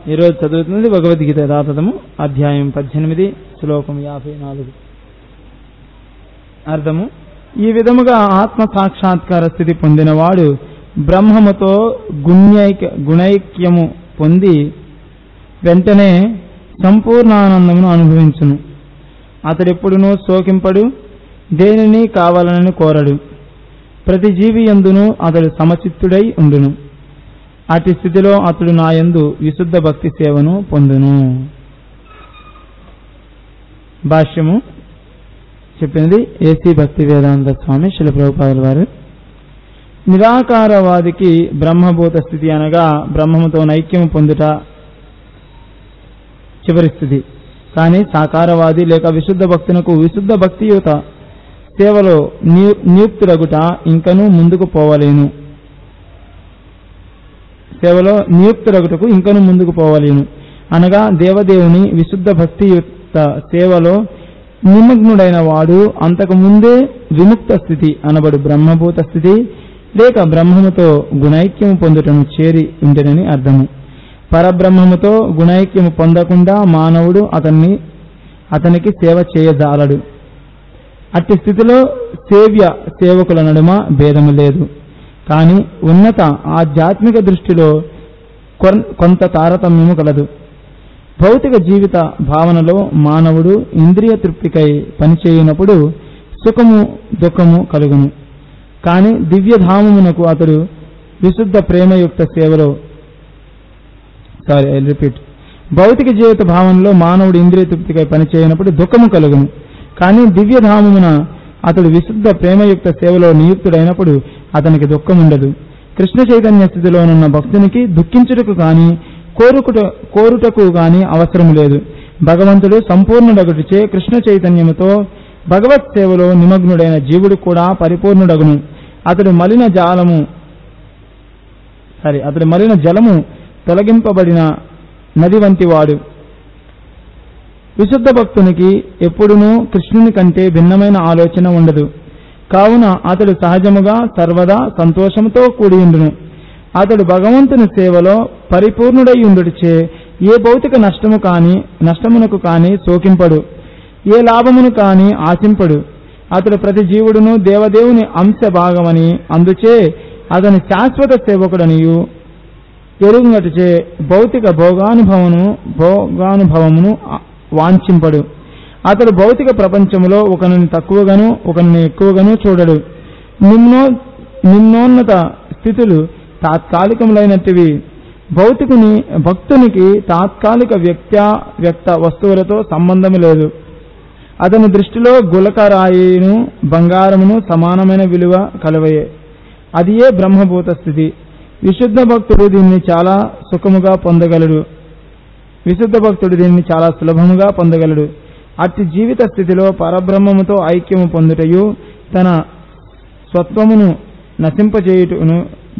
ఈరోజు చదువుతున్నది భగవద్గీత యథాతథము అధ్యాయం పద్దెనిమిది శ్లోకం యాభై నాలుగు అర్థము ఈ విధముగా ఆత్మ సాక్షాత్కార స్థితి పొందినవాడు బ్రహ్మముతో గుణ్యైక గుణైక్యము పొంది వెంటనే సంపూర్ణానందమును అనుభవించును అతడెప్పుడునూ శోకింపడు దేనిని కావాలని కోరడు ప్రతి జీవి యందును అతడు సమచిత్తుడై ఉండును అటు స్థితిలో అతడు నాయందు విశుద్ధ భక్తి సేవను పొందును భాష్యము చెప్పింది ఏసీ భక్తి వేదాంత స్వామి శిల ప్రభుపాదుల వారు నిరాకారవాదికి బ్రహ్మభూత స్థితి అనగా బ్రహ్మముతో నైక్యము పొందుట చివరి స్థితి కానీ సాకారవాది లేక విశుద్ధ భక్తునకు విశుద్ధ భక్తియుత సేవలో నియుక్తులగుట ఇంకనూ ముందుకు పోవలేను సేవలో నియుక్తులగుటకు ఇంకను ముందుకు పోవలేను అనగా దేవదేవుని విశుద్ధ భక్తియుక్త సేవలో నిమగ్నుడైన వాడు అంతకు ముందే విముక్త స్థితి అనబడు బ్రహ్మభూత స్థితి లేక బ్రహ్మముతో గుణైక్యము పొందుటను చేరి ఉంటెనని అర్థము పరబ్రహ్మముతో గుణైక్యము పొందకుండా మానవుడు అతన్ని అతనికి సేవ చేయజాలడు అట్టి స్థితిలో సేవ్య సేవకుల నడుమ భేదము లేదు కానీ ఉన్నత ఆధ్యాత్మిక దృష్టిలో కొంత తారతమ్యము కలదు భౌతిక జీవిత భావనలో మానవుడు ఇంద్రియ తృప్తికై పనిచేయనప్పుడు సుఖము దుఃఖము కలుగును కానీ దివ్యధామమునకు అతడు విశుద్ధ ప్రేమయుక్త సేవలో సారీ ఐ రిపీట్ భౌతిక జీవిత భావనలో మానవుడు ఇంద్రియ తృప్తికై పనిచేయనప్పుడు దుఃఖము కలుగును కానీ దివ్యధామమున అతడు విశుద్ధ ప్రేమయుక్త సేవలో నియుక్తుడైనప్పుడు అతనికి దుఃఖం ఉండదు కృష్ణ చైతన్య స్థితిలోనున్న భక్తునికి దుఃఖించుటకు కానీ కోరుకుట కోరుటకు కానీ అవసరం లేదు భగవంతుడు సంపూర్ణుడగుటిచే కృష్ణ చైతన్యముతో భగవత్ సేవలో నిమగ్నుడైన జీవుడు కూడా పరిపూర్ణుడగును అతడు మలిన జాలము సారీ అతడు మలిన జలము తొలగింపబడిన నది వంటి వాడు విశుద్ధ భక్తునికి ఎప్పుడునూ కృష్ణుని కంటే భిన్నమైన ఆలోచన ఉండదు కావున అతడు సహజముగా సర్వదా సంతోషంతో కూడి ఉండును అతడు భగవంతుని సేవలో పరిపూర్ణుడై ఉండుటిచే ఏ భౌతిక నష్టము కాని నష్టమునకు కాని శోకింపడు ఏ లాభమును కాని ఆశింపడు అతడు ప్రతి జీవుడును దేవదేవుని అంశ భాగమని అందుచే అతని శాశ్వత సేవకుడనియు ఎరుగునటుచే భౌతిక భోగానుభవము భోగానుభవమును వాంఛింపడు అతడు భౌతిక ప్రపంచములో ఒకరిని తక్కువగాను ఒకరిని ఎక్కువగాను చూడడు నిమ్నో నిమ్నోన్నత స్థితులు తాత్కాలికములైనటివి భౌతికుని భక్తునికి తాత్కాలిక వ్యక్త్యా వ్యక్త వస్తువులతో సంబంధము లేదు అతని దృష్టిలో గులకరాయిను బంగారమును సమానమైన విలువ కలవయే అది ఏ బ్రహ్మభూత స్థితి విశుద్ధ భక్తుడు దీన్ని చాలా సుఖముగా పొందగలడు విశుద్ధ భక్తుడు దీన్ని చాలా సులభముగా పొందగలడు అట్టి జీవిత స్థితిలో పరబ్రహ్మముతో ఐక్యము పొందుటయు తన స్వత్వమును నశింపజేయుటను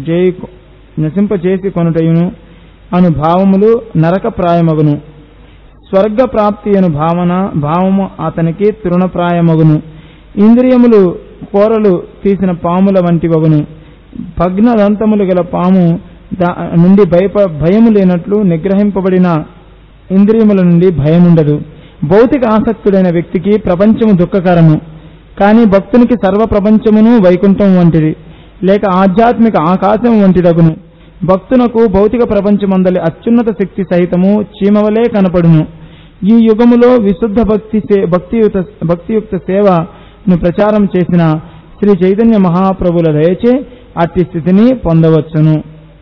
నశింపజేసి కొనుటయును అను భావములు నరకప్రాయమగును స్వర్గ ప్రాప్తి అను భావన భావము అతనికి తృణప్రాయమగును ఇంద్రియములు కోరలు తీసిన పాముల వంటి వగును భగ్న దంతములు గల పాము నుండి భయప భయము లేనట్లు నిగ్రహింపబడిన ఇంద్రియముల నుండి భయముండదు భౌతిక ఆసక్తుడైన వ్యక్తికి ప్రపంచము దుఃఖకరము కానీ భక్తునికి సర్వ ప్రపంచమును వైకుంఠం వంటిది లేక ఆధ్యాత్మిక ఆకాశం వంటిదగును భక్తునకు భౌతిక ప్రపంచమందలి అత్యున్నత శక్తి సహితము చీమవలే కనపడును ఈ యుగములో విశుద్ధ భక్తి భక్తియుత భక్తియుక్త సేవను ప్రచారం చేసిన శ్రీ చైతన్య మహాప్రభుల దయచే అట్టి స్థితిని పొందవచ్చును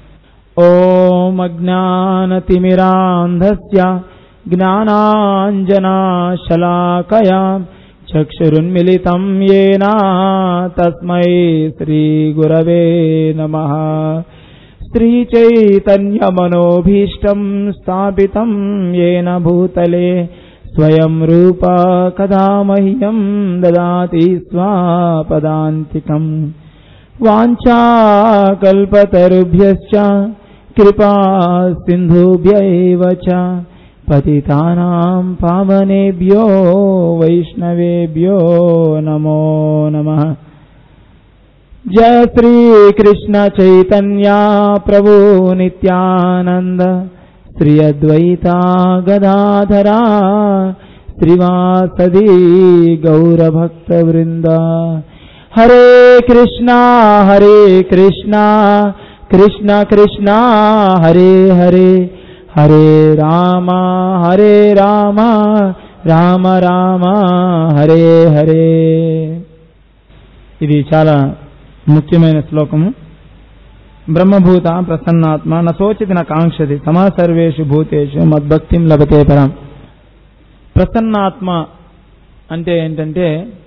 ఓం అజ్ఞానతిమిరాంధస్య జ్ఞానాంజనాశలాకయా చక్షురున్మిలితం येन తస్మై శ్రీగురవే నమ శ్రీచైతన్యమనోభీష్టం స్థాపితం येन భూతలే స్వయం రూప కదా మह्यं దదాతి స్వాపదాంతికం వాञ्छाकल्पतरुभ्यश्च कृपा सिन्धुभ्यैव च पतितानां पावनेभ्यो वैष्णवेभ्यो नमो नमः जय श्री कृष्ण चैतन्या प्रभु नित्यानंद శ్రీ అద్వైతా గదాధరా శ్రీవాసది గౌరభక్త వృంద హరే కృష్ణ హరే కృష్ణ కృష్ణ కృష్ణ హరే హరే హరే రామ హరే రామ రామ రామ హరే హరే ఇది చాలా ముఖ్యమైన శ్లోకము బ్రహ్మభూత ప్రసన్నాత్మ నశోచితి న కాంక్షతి సమా సర్వేషు భూతేషు మద్భక్తిం లభతే పరం ప్రసన్నాత్మ అంటే ఏంటంటే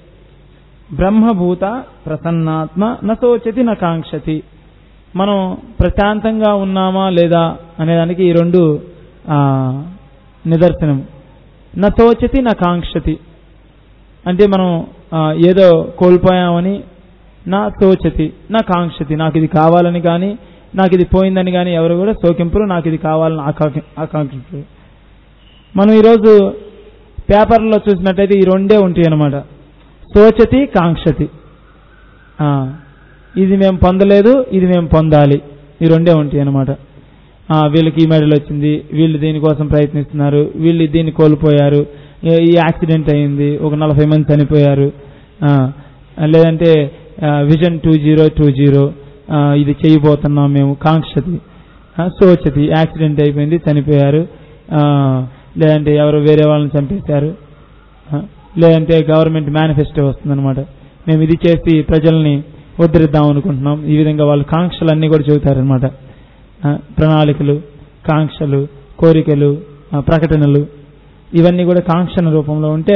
బ్రహ్మభూత ప్రసన్నాత్మ నశోచతి న కాంక్షతి మనం ప్రశాంతంగా ఉన్నామా లేదా అనేదానికి ఈ రెండు ఆ, నిదర్శనం నశోచతి నా కాంక్షతి అంటే మనం ఆ, ఏదో కోల్పోయామని నా శోచతి నా కాంక్షతి నాకు ఇది కావాలని కానీ నాకు ఇది పోయిందని కానీ ఎవరు కూడా శోకింపరు నాకు ఇది కావాలని ఆకాంక్ష ఆకాంక్షించరు మనం ఈరోజు పేపర్లో చూసినట్టయితే ఈ రెండే ఉంటాయి అన్నమాట శోచతి కాంక్షతి ఆ, ఇది మేము పొందలేదు ఇది మేము పొందాలి ఈ రెండే ఉంటాయి అన్నమాట ఆ, వీళ్ళకి ఈ మెడల్ వచ్చింది వీళ్ళు దీనికోసం ప్రయత్నిస్తున్నారు వీళ్ళు దీన్ని కోల్పోయారు ఈ- ఈ యాక్సిడెంట్ అయింది ఒక నలభై మంది చనిపోయారు ఆ, లేదంటే vision two zero two zero ఇది చేయబోతున్నాం మేము కాంక్షతి ఆ, శోచతి యాక్సిడెంట్ అయిపోయింది చనిపోయారు ఆ, లేదంటే ఎవరు వేరే వాళ్ళని చంపేశారు ఆ, లేదంటే గవర్నమెంట్ మేనిఫెస్టో వస్తుందన్నమాట మేము ఇది చేసి ప్రజల్ని ఉద్ధరిద్దాం అనుకుంటున్నాం ఈ విధంగా వాళ్ళు కాంక్షలన్నీ కూడా చెబుతారనమాట ప్రణాళికలు కాంక్షలు కోరికలు ఆ, ప్రకటనలు ఇవన్నీ కూడా కాంక్షణ రూపంలో ఉంటే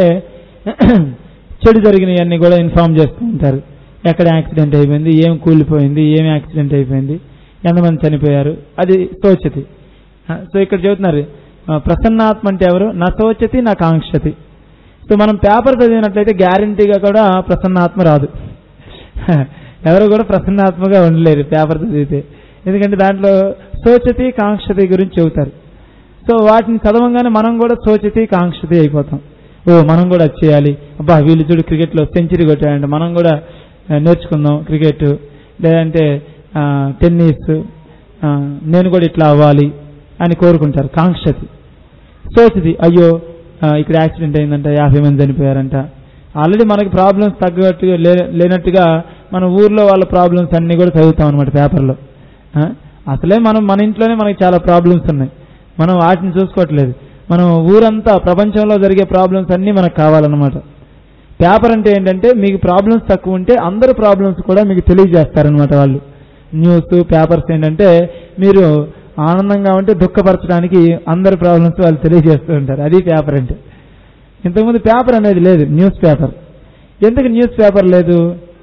చెడు జరిగినవన్నీ కూడా ఇన్ఫార్మ్ చేస్తూ ఉంటారు ఎక్కడ యాక్సిడెంట్ అయిపోయింది ఏం కూలిపోయింది ఏం యాక్సిడెంట్ అయిపోయింది ఎంతమంది చనిపోయారు అది తోచతి ఆ, సో ఇక్కడ చెబుతున్నారు ఆ, ప్రసన్నాత్మ అంటే ఎవరు నా తోచతి నా కాంక్షతి సో మనం పేపర్ చదివినట్లయితే గ్యారంటీగా కూడా ప్రసన్నాత్మ రాదు ఎవరు కూడా ప్రసన్నాత్మగా ఉండలేరు పేపర్ చదివితే ఎందుకంటే దాంట్లో సోచతి కాంక్షతి గురించి చెబుతారు సో వాటిని చదవంగానే మనం కూడా సోచతి కాంక్షతి అయిపోతాం ఓ మనం కూడా అది చేయాలి అబ్బా వీళ్ళు చూడు క్రికెట్లో సెంచరీ కొట్టాడంటే మనం కూడా ఆ, నేర్చుకుందాం క్రికెట్ లేదంటే ఆ, టెన్నిస్ ఆ, నేను కూడా ఇట్లా అవ్వాలి అని కోరుకుంటారు కాంక్షతి సోచది అయ్యో ఆ, ఇక్కడ యాక్సిడెంట్ అయిందంట యాభై మంది చనిపోయారంట ఆల్రెడీ మనకి ప్రాబ్లమ్స్ తగ్గట్టుగా లే- లేనట్టుగా మన ఊర్లో వాళ్ళ ప్రాబ్లమ్స్ అన్ని కూడా చదువుతాం అనమాట పేపర్లో ఆ? అసలే మనం మన ఇంట్లోనే మనకి చాలా ప్రాబ్లమ్స్ ఉన్నాయి మనం వాటిని చూసుకోవట్లేదు మనం ఊరంతా ప్రపంచంలో జరిగే ప్రాబ్లమ్స్ అన్నీ మనకు కావాలన్నమాట పేపర్ అంటే ఏంటంటే మీకు ప్రాబ్లమ్స్ తక్కువ ఉంటే అందరు ప్రాబ్లమ్స్ కూడా మీకు తెలియజేస్తారనమాట వాళ్ళు న్యూస్ పేపర్స్ ఏంటంటే మీరు ఆనందంగా ఉంటే దుఃఖపరచడానికి అందరి ప్రాబ్లమ్స్ వాళ్ళు తెలియజేస్తూ ఉంటారు అది పేపర్ అంటే ఇంతకుముందు పేపర్ అనేది లేదు న్యూస్ పేపర్ ఎందుకు న్యూస్ పేపర్ లేదు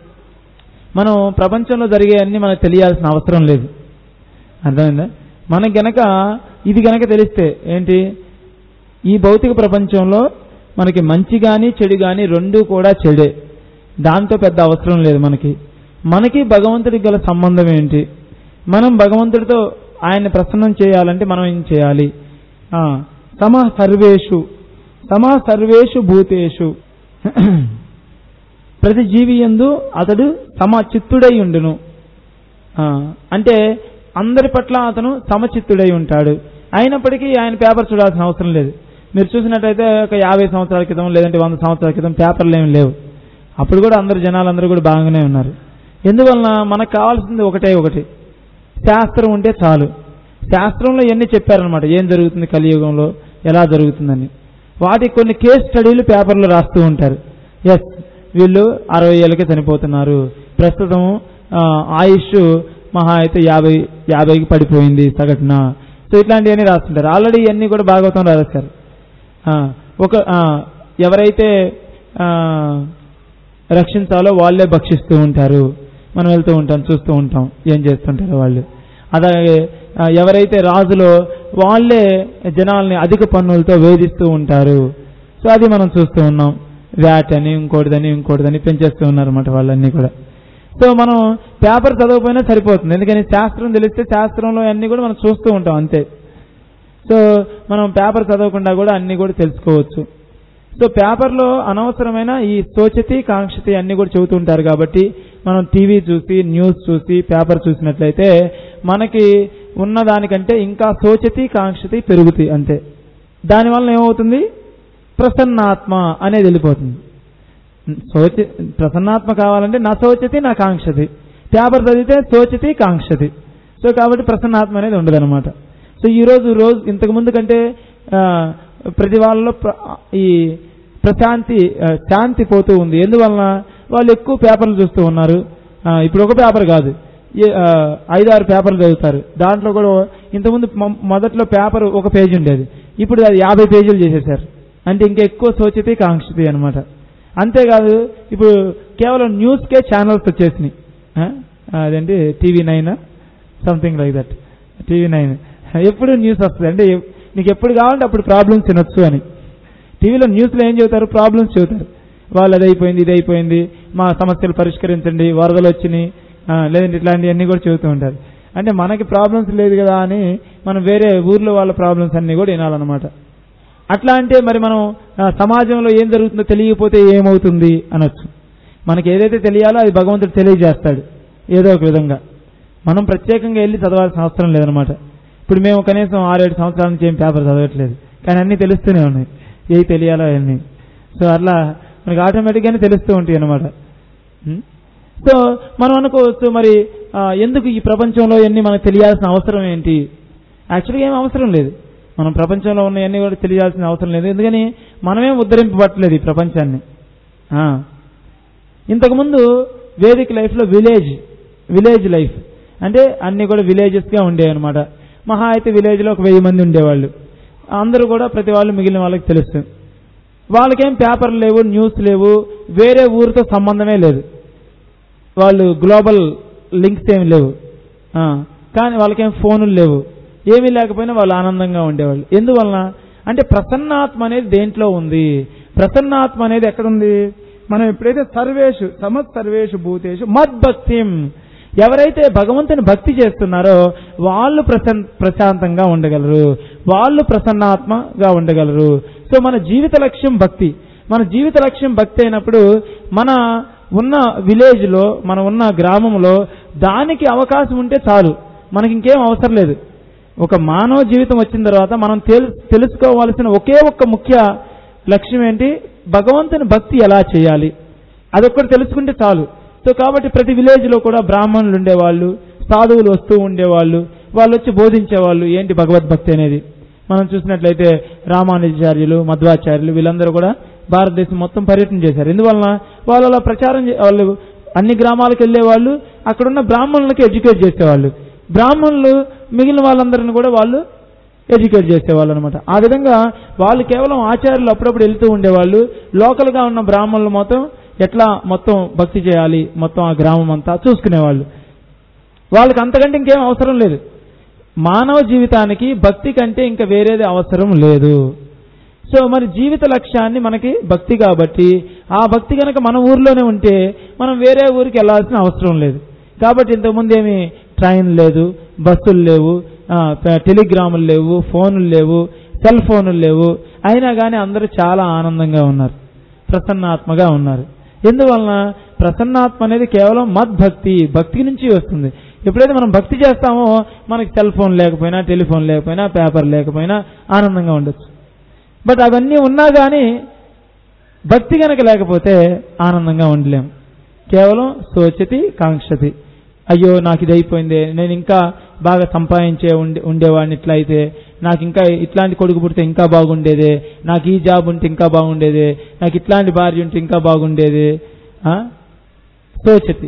మనం ప్రపంచంలో జరిగే అన్ని మనకు తెలియాల్సిన అవసరం లేదు అర్థమైందా మనకి గనక ఇది గనక తెలిస్తే ఏంటి ఈ భౌతిక ప్రపంచంలో మనకి మంచి కానీ చెడు కానీ రెండూ కూడా చెడే దాంతో పెద్ద అవసరం లేదు మనకి మనకి భగవంతుడికి గల సంబంధం ఏంటి మనం భగవంతుడితో ఆయన్ని ప్రసన్నం చేయాలంటే మనం ఏం చేయాలి ఆ, సమా సర్వేషు సమా సర్వేషు భూతేషు ప్రతి జీవి యందు అతడు సమచిత్తుడై ఉండును ఆ, అంటే అందరి పట్ల అతను సమచిత్తుడై ఉంటాడు అయినప్పటికీ ఆయన పేపర్ చూడాల్సిన అవసరం లేదు మీరు చూసినట్టయితే ఒక యాభై సంవత్సరాల క్రితం లేదంటే వంద సంవత్సరాల క్రితం పేపర్లు ఏమి లేవు అప్పుడు కూడా అందరు జనాలు అందరూ కూడా బాగానే ఉన్నారు ఎందువలన మనకు కావాల్సింది ఒకటే ఒకటి శాస్త్రం ఉంటే చాలు శాస్త్రంలో ఎన్ని చెప్పారనమాట ఏం జరుగుతుంది కలియుగంలో ఎలా జరుగుతుందని వాటి కొన్ని కేస్ స్టడీలు పేపర్లో రాస్తూ ఉంటారు ఎస్ వీళ్ళు అరవై ఏళ్ళకే చనిపోతున్నారు ప్రస్తుతం ఆ, ఆయుష్ మహా అయితే యాభై యాభైకి పడిపోయింది సగటున సో ఇట్లాంటివన్నీ రాస్తుంటారు ఆల్రెడీ ఇవన్నీ కూడా భాగవతం రాశారు ఆ, ఒక ఆ, ఎవరైతే ఆ, రక్షించాలో వాళ్ళే భక్షిస్తూ ఉంటారు మనం వెళ్తూ ఉంటాం చూస్తూ ఉంటాం ఏం చేస్తుంటారు వాళ్ళు అలాగే ఆ, ఎవరైతే రాజులో వాళ్ళే జనాల్ని అధిక పన్నులతో వేధిస్తూ ఉంటారు సో అది మనం చూస్తూ ఉన్నాం వ్యాట్ అని ఇంకోటిదని ఇంకోటిదని పెంచేస్తూ ఉన్నారు అన్నమాట వాళ్ళన్నీ కూడా సో మనం పేపర్ చదవకపోయినా సరిపోతుంది ఎందుకని శాస్త్రం తెలిస్తే శాస్త్రంలో అన్ని కూడా మనం చూస్తూ ఉంటాం అంతే సో మనం పేపర్ చదవకుండా కూడా అన్ని కూడా తెలుసుకోవచ్చు సో పేపర్లో అనవసరమైన ఈ సోచతి కాంక్షతి అన్ని కూడా చెబుతుంటారు కాబట్టి మనం టీవీ చూసి న్యూస్ చూసి పేపర్ చూసినట్లయితే మనకి ఉన్న దానికంటే ఇంకా శోచతి కాంక్షతి పెరుగుతాయి అంతే దానివల్ల ఏమవుతుంది ప్రసన్నాత్మ అనేది వెళ్ళిపోతుంది శోచ ప్రసన్నాత్మ కావాలంటే నా శోచతి నా కాంక్షతి పేపర్ చదివితే శోచతి కాంక్షతి సో కాబట్టి ప్రసన్నాత్మ అనేది ఉండదన్నమాట సో ఈ రోజు రోజు ఇంతకు ముందు కంటే ఆ, ప్రతి వాళ్ళలో ప్ర- ఈ ప్రశాంతి ఆ, శాంతి పోతూ ఉంది ఎందువలన వాళ్ళు ఎక్కువ పేపర్లు చూస్తూ ఉన్నారు ఆ, ఇప్పుడు ఒక పేపర్ కాదు ఏ- ఆ, ఐదారు పేపర్లు చదువుతారు దాంట్లో కూడా ఇంతకుముందు మొ- మొదట్లో పేపర్ ఒక పేజీ ఉండేది ఇప్పుడు అది యాభై పేజీలు చేసేసారు అంటే ఇంకా ఎక్కువ సోచితే కాంక్షతి అనమాట అంతేకాదు ఇప్పుడు కేవలం న్యూస్కే ఛానల్స్ వచ్చేసినాయి ఆ? అదేంటి TV nine something like that TV nine ఎప్పుడు న్యూస్ వస్తుంది అంటే ఎప్- నీకు ఎప్పుడు కావాలంటే అప్పుడు ప్రాబ్లమ్స్ తినొచ్చు అని టీవీలో న్యూస్లో ఏం చెబుతారు ప్రాబ్లమ్స్ చెబుతారు వాళ్ళు అది అయిపోయింది ఇది అయిపోయింది మా సమస్యలు పరిష్కరించండి వరదలు వచ్చినాయి ఆ, లేదంటే ఇట్లాంటివన్నీ కూడా చెబుతూ ఉంటారు అంటే మనకి ప్రాబ్లమ్స్ లేదు కదా అని మనం వేరే ఊర్లో వాళ్ళ ప్రాబ్లమ్స్ అన్ని కూడా వినాలన్నమాట అట్లా అంటే మరి మనం ఆ, సమాజంలో ఏం జరుగుతుందో తెలియకపోతే ఏమవుతుంది అనొచ్చు మనకి ఏదైతే తెలియాలో అది భగవంతుడు తెలియజేస్తాడు ఏదో ఒక విధంగా మనం ప్రత్యేకంగా వెళ్ళి చదవాల్సిన అవసరం లేదనమాట ఇప్పుడు మేము కనీసం ఆరేడు సంవత్సరాల నుంచి ఏం పేపర్ చదవట్లేదు కానీ అన్నీ తెలుస్తూనే ఉన్నాయి ఏవి తెలియాలో అవన్నీ సో అట్లా మనకి ఆటోమేటిక్గానే తెలుస్తూ ఉంటాయి అనమాట సో మనం అనుకోవచ్చు మరి ఆ, ఎందుకు ఈ ప్రపంచంలో ఎన్ని మనకు తెలియాల్సిన అవసరం ఏంటి యాక్చువల్గా ఏం అవసరం లేదు మనం ప్రపంచంలో ఉన్న అన్ని కూడా తెలియాల్సిన అవసరం లేదు ఎందుకని మనమే ఉద్ధరింపబట్టలేదు ఈ ప్రపంచాన్ని ఆ. ఇంతకుముందు వేదిక లైఫ్లో విలేజ్ విలేజ్ లైఫ్ అంటే అన్ని కూడా విలేజెస్గా ఉండేవి అనమాట మహా అయితే విలేజ్లో ఒక వెయ్యి మంది ఉండేవాళ్ళు అందరూ కూడా ప్రతి వాళ్ళు మిగిలిన వాళ్ళకి తెలుసు వాళ్ళకేం పేపర్లు లేవు న్యూస్ లేవు వేరే ఊరితో సంబంధమే లేదు వాళ్ళు గ్లోబల్ లింక్స్ ఏమి లేవు ఆ, కానీ వాళ్ళకేం ఫోనులు లేవు ఏమీ లేకపోయినా వాళ్ళు ఆనందంగా ఉండేవాళ్ళు ఎందువలన అంటే ప్రసన్నాత్మ అనేది దేంట్లో ఉంది ప్రసన్నాత్మ అనేది ఎక్కడుంది మనం ఎప్పుడైతే సర్వేషు సమత్ సర్వేషు భూతేషు మద్భక్తిం ఎవరైతే భగవంతుని భక్తి చేస్తున్నారో వాళ్ళు ప్రశాం ప్రశాంతంగా ఉండగలరు వాళ్ళు ప్రసన్నాత్మగా ఉండగలరు సో మన జీవిత లక్ష్యం భక్తి మన జీవిత లక్ష్యం భక్తి అయినప్పుడు మన ఉన్న విలేజ్ లో మన ఉన్న గ్రామంలో దానికి అవకాశం ఉంటే చాలు మనకి ఇంకేం అవసరం లేదు ఒక మానవ జీవితం వచ్చిన తర్వాత మనం తెలు తెలుసుకోవాల్సిన ఒకే ఒక్క ముఖ్య లక్ష్యం ఏంటి భగవంతుని భక్తి ఎలా చేయాలి అదొక్కటి తెలుసుకుంటే చాలు సో కాబట్టి ప్రతి విలేజ్ లో కూడా బ్రాహ్మణులు ఉండేవాళ్ళు సాధువులు వస్తూ ఉండేవాళ్ళు వాళ్ళు వచ్చి బోధించేవాళ్ళు ఏంటి భగవద్భక్తి అనేది మనం చూసినట్లయితే రామానుజాచార్యులు మధ్వాచార్యులు వీళ్ళందరూ కూడా భారతదేశం మొత్తం పర్యటన చేశారు ఎందువలన వాళ్ళు అలా ప్రచారం చే- వాళ్ళు అన్ని గ్రామాలకు వెళ్ళేవాళ్ళు అక్కడున్న బ్రాహ్మణులకి ఎడ్యుకేట్ చేసేవాళ్ళు బ్రాహ్మణులు మిగిలిన వాళ్ళందరిని కూడా వాళ్ళు ఎడ్యుకేట్ చేసేవాళ్ళు అనమాట ఆ విధంగా వాళ్ళు కేవలం ఆచార్యులు అప్పుడప్పుడు వెళ్తూ ఉండేవాళ్ళు లోకల్ గా ఉన్న బ్రాహ్మణులు మొత్తం ఎట్లా మొత్తం భక్తి చేయాలి మొత్తం ఆ గ్రామం అంతా చూసుకునేవాళ్ళు వాళ్ళకి అంతకంటే ఇంకేం అవసరం లేదు మానవ జీవితానికి భక్తి కంటే ఇంకా వేరేది అవసరం లేదు సో మరి జీవిత లక్ష్యాన్ని మనకి భక్తి కాబట్టి ఆ భక్తి కనుక మన ఊర్లోనే ఉంటే మనం వేరే ఊరికి వెళ్ళాల్సిన అవసరం లేదు కాబట్టి ఇంతకుముందు ఏమి ట్రైన్ లేదు బస్సులు లేవు ఆ, ప- టెలిగ్రాములు లేవు ఫోనులు లేవు సెల్ ఫోనులు లేవు అయినా కానీ అందరూ చాలా ఆనందంగా ఉన్నారు ప్రసన్నాత్మగా ఉన్నారు ఎందువలన ప్రసన్నాత్మ అనేది కేవలం మద్భక్తి భక్తి నుంచి వస్తుంది ఎప్పుడైతే మనం భక్తి చేస్తామో మనకి సెల్ ఫోన్ లేకపోయినా టెలిఫోన్ లేకపోయినా పేపర్ లేకపోయినా ఆనందంగా ఉండొచ్చు బట్ అవన్నీ ఉన్నా కానీ భక్తి కనుక లేకపోతే ఆనందంగా ఉండలేం కేవలం సోచతి కాంక్షతి అయ్యో నాకు ఇది అయిపోయింది నేను ఇంకా బాగా సంపాదించే ఉండే ఉండేవాడిని ఇట్లా అయితే నాకు ఇంకా ఇట్లాంటి కొడుకు పుడితే ఇంకా బాగుండేదే నాకు ఈ జాబ్ ఉంటే ఇంకా బాగుండేదే నాకు ఇట్లాంటి భార్య ఉంటే ఇంకా బాగుండేది ఆ? సోచతి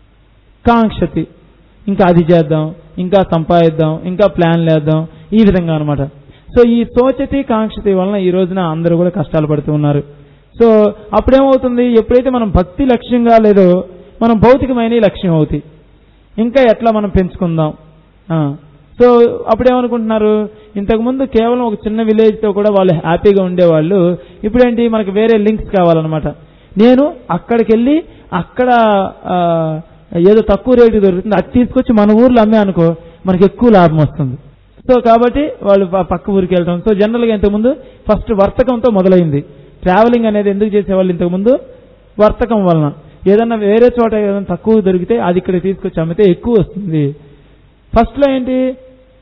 కాంక్షతి ఇంకా అది చేద్దాం ఇంకా సంపాదిద్దాం ఇంకా ప్లాన్ లేద్దాం ఈ విధంగా అనమాట సో ఈ సోచతి కాంక్షతి వలన ఈ రోజున అందరూ కూడా కష్టాలు పడుతూ ఉన్నారు సో అప్పుడేమవుతుంది ఎప్పుడైతే మనం భక్తి లక్ష్యంగా లేదో మనం భౌతికమైన లక్ష్యం అవుతాయి ఇంకా ఎట్లా మనం పెంచుకుందాం ఆ. సో అప్పుడేమనుకుంటున్నారు ఇంతకుముందు కేవలం ఒక చిన్న విలేజ్ తో కూడా వాళ్ళు హ్యాపీగా ఉండేవాళ్ళు ఇప్పుడేంటి మనకి వేరే లింక్స్ కావాలన్నమాట నేను అక్కడికి వెళ్ళి అక్కడ ఆ, ఏదో తక్కువ రేటు దొరుకుతుంది అది తీసుకొచ్చి మన ఊర్లో అమ్మే అనుకో మనకి ఎక్కువ లాభం వస్తుంది సో కాబట్టి వాళ్ళు ప- పక్క ఊరికి వెళ్ళడం సో జనరల్ గా ఇంతకుముందు ఫస్ట్ వర్తకంతో మొదలైంది ట్రావెలింగ్ అనేది ఎందుకు చేసేవాళ్ళు ఇంతకుముందు వర్తకం వలన ఏదన్నా వేరే చోట ఏదైనా తక్కువ దొరికితే అది ఇక్కడ తీసుకొచ్చి అమ్మితే ఎక్కువ వస్తుంది ఫస్ట్ లో ఏంటి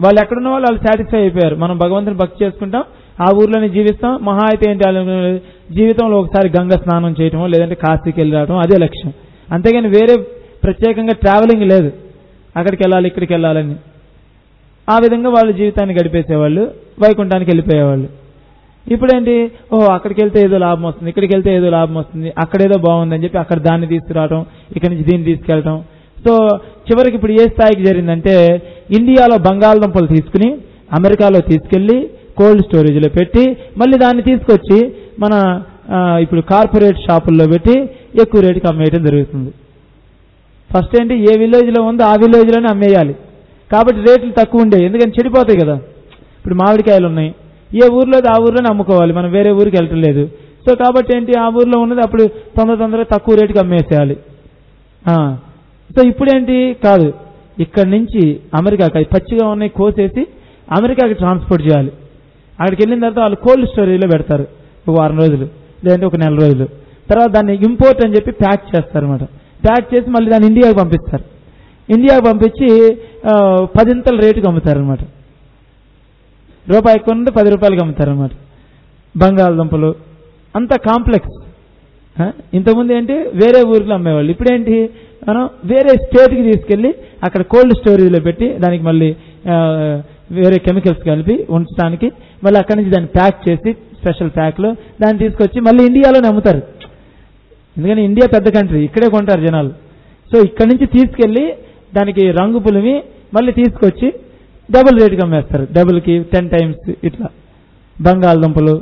వాళ్ళు ఎక్కడున్న వాళ్ళు వాళ్ళు సాటిస్ఫై అయిపోయారు మనం భగవంతుని భక్తి చేసుకుంటాం ఆ ఊర్లోనే జీవిస్తాం మహా అయితే ఏంటి వాళ్ళ జీవితంలో ఒకసారి గంగ స్నానం చేయటమో లేదంటే కాశీకి వెళ్ళి రావడం అదే లక్ష్యం అంతేగాని వేరే ప్రత్యేకంగా ట్రావెలింగ్ లేదు అక్కడికి వెళ్ళాలి ఇక్కడికి వెళ్ళాలని ఆ విధంగా వాళ్ళ జీవితాన్ని గడిపేసేవాళ్ళు వైకుంఠానికి వెళ్ళిపోయేవాళ్ళు ఇప్పుడేంటి ఓ అక్కడికి వెళ్తే ఏదో లాభం వస్తుంది ఇక్కడికి వెళ్తే ఏదో లాభం వస్తుంది అక్కడేదో బాగుందని చెప్పి అక్కడ దాన్ని తీసుకురావడం ఇక్కడి నుంచి దీన్ని తీసుకెళ్ళటం సో చివరికి ఇప్పుడు ఏ స్థాయికి జరిగిందంటే ఇండియాలో బంగాళదుంపలు తీసుకుని అమెరికాలో తీసుకెళ్లి కోల్డ్ స్టోరేజ్లో పెట్టి మళ్ళీ దాన్ని తీసుకొచ్చి మన ఆ, ఇప్పుడు కార్పొరేట్ షాపుల్లో పెట్టి ఎక్కువ రేటుకి అమ్మేయడం జరుగుతుంది ఫస్ట్ ఏంటి ఏ విలేజ్లో ఉందో ఆ విలేజ్లోనే అమ్మేయాలి కాబట్టి రేట్లు తక్కువ ఉండేవి ఎందుకంటే చెడిపోతాయి కదా ఇప్పుడు మామిడికాయలు ఉన్నాయి ఏ ఊర్లో ఆ ఊర్లోనే అమ్ముకోవాలి మనం వేరే ఊరికి వెళ్ళటం లేదు సో కాబట్టి ఏంటి ఆ ఊర్లో ఉన్నది అప్పుడు తొందర తొందరగా తక్కువ రేటుకి అమ్మేసేయాలి ఆ, సో ఇప్పుడేంటి కాదు ఇక్కడ నుంచి అమెరికాకి అవి పచ్చిగా ఉన్నాయి కోసేసి అమెరికాకి ట్రాన్స్పోర్ట్ చేయాలి అక్కడికి వెళ్ళిన తర్వాత వాళ్ళు కోల్డ్ స్టోరేజ్లో పెడతారు ఒక వారం రోజులు లేదంటే ఒక నెల రోజులు తర్వాత దాన్ని ఇంపోర్ట్ అని చెప్పి ప్యాక్ చేస్తారు అనమాట ప్యాక్ చేసి మళ్ళీ దాన్ని ఇండియాకి పంపిస్తారు ఇండియాకి పంపించి ఆ, పదింతల రేటుకి అమ్ముతారు అనమాట రూపాయి కొంటే పది రూపాయలకి అమ్ముతారు అనమాట బంగాళదుంపలు అంత కాంప్లెక్స్ ఆ, ఇంతకుముందు ఏంటి వేరే ఊర్లో అమ్మేవాళ్ళు ఇప్పుడేంటి మనం వేరే స్టేట్కి తీసుకెళ్ళి అక్కడ కోల్డ్ స్టోరేజ్లో పెట్టి దానికి మళ్ళీ ఆ, వేరే కెమికల్స్ కలిపి ఉంచడానికి మళ్ళీ అక్కడి నుంచి దాన్ని ప్యాక్ చేసి స్పెషల్ ప్యాక్లో దాన్ని తీసుకొచ్చి మళ్ళీ ఇండియాలోనే అమ్ముతారు ఎందుకని ఇండియా పెద్ద కంట్రీ ఇక్కడే కొంటారు జనాలు సో ఇక్కడి నుంచి తీసుకెళ్ళి దానికి రంగు పులిమి మళ్ళీ తీసుకొచ్చి డబుల్ రేటుకి అమ్మేస్తారు డబుల్కి టెన్ టైమ్స్ ఇట్లా బంగాళదుంపలు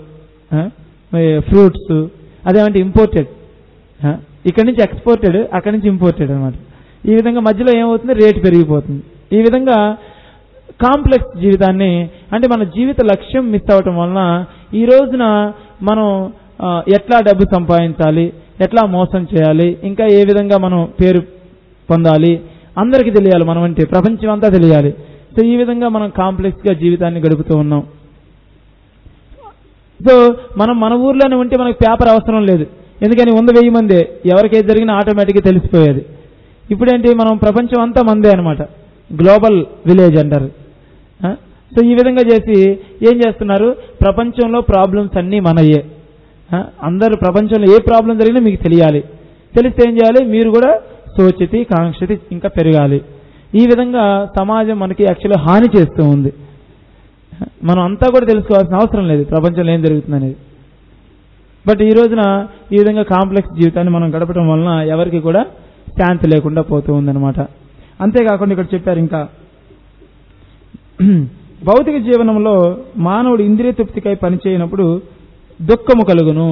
ఫ్రూట్స్ అదేమంటే ఇంపోర్టెడ్ ఇక్కడి నుంచి ఎక్స్పోర్టెడ్ అక్కడి నుంచి ఇంపోర్టెడ్ అనమాట ఈ విధంగా మధ్యలో ఏమవుతుంది రేటు పెరిగిపోతుంది ఈ విధంగా కాంప్లెక్స్ జీవితాన్ని అంటే మన జీవిత లక్ష్యం మిస్ అవ్వటం వలన ఈ రోజున మనం ఆ, ఎట్లా డబ్బు సంపాదించాలి ఎట్లా మోసం చేయాలి ఇంకా ఏ విధంగా మనం పేరు పొందాలి అందరికీ తెలియాలి మనం అంటే ప్రపంచం అంతా తెలియాలి సో ఈ విధంగా మనం కాంప్లెక్స్ గా జీవితాన్ని గడుపుతూ ఉన్నాం సో మనం మన ఊర్లోనే ఉంటే మనకు పేపర్ అవసరం లేదు ఎందుకని వంద వెయ్యి మందే ఎవరికైతే జరిగినా ఆటోమేటిక్గా తెలిసిపోయేది ఇప్పుడేంటి మనం ప్రపంచం అంతా మందే అనమాట గ్లోబల్ విలేజ్ అంటారు ఆ? సో ఈ విధంగా చేసి ఏం చేస్తున్నారు ప్రపంచంలో ప్రాబ్లమ్స్ అన్నీ మనయే ఆ? అందరూ ప్రపంచంలో ఏ ప్రాబ్లం జరిగినా మీకు తెలియాలి తెలిస్తే ఏం చేయాలి మీరు కూడా సోచితి కాంక్షతి ఇంకా పెరగాలి ఈ విధంగా సమాజం మనకి యాక్చువల్గా హాని చేస్తూ ఉంది మనం అంతా కూడా తెలుసుకోవాల్సిన అవసరం లేదు ప్రపంచంలో ఏం జరుగుతుంది అనేది బట్ ఈ రోజున ఈ విధంగా కాంప్లెక్స్ జీవితాన్ని మనం గడపడం వలన ఎవరికి కూడా శాంతి లేకుండా పోతూ ఉందన్నమాట అంతేకాకుండా ఇక్కడ చెప్పారు ఇంకా భౌతిక జీవనంలో మానవుడు ఇంద్రియ తృప్తికై పనిచేయనప్పుడు దుఃఖము కలుగును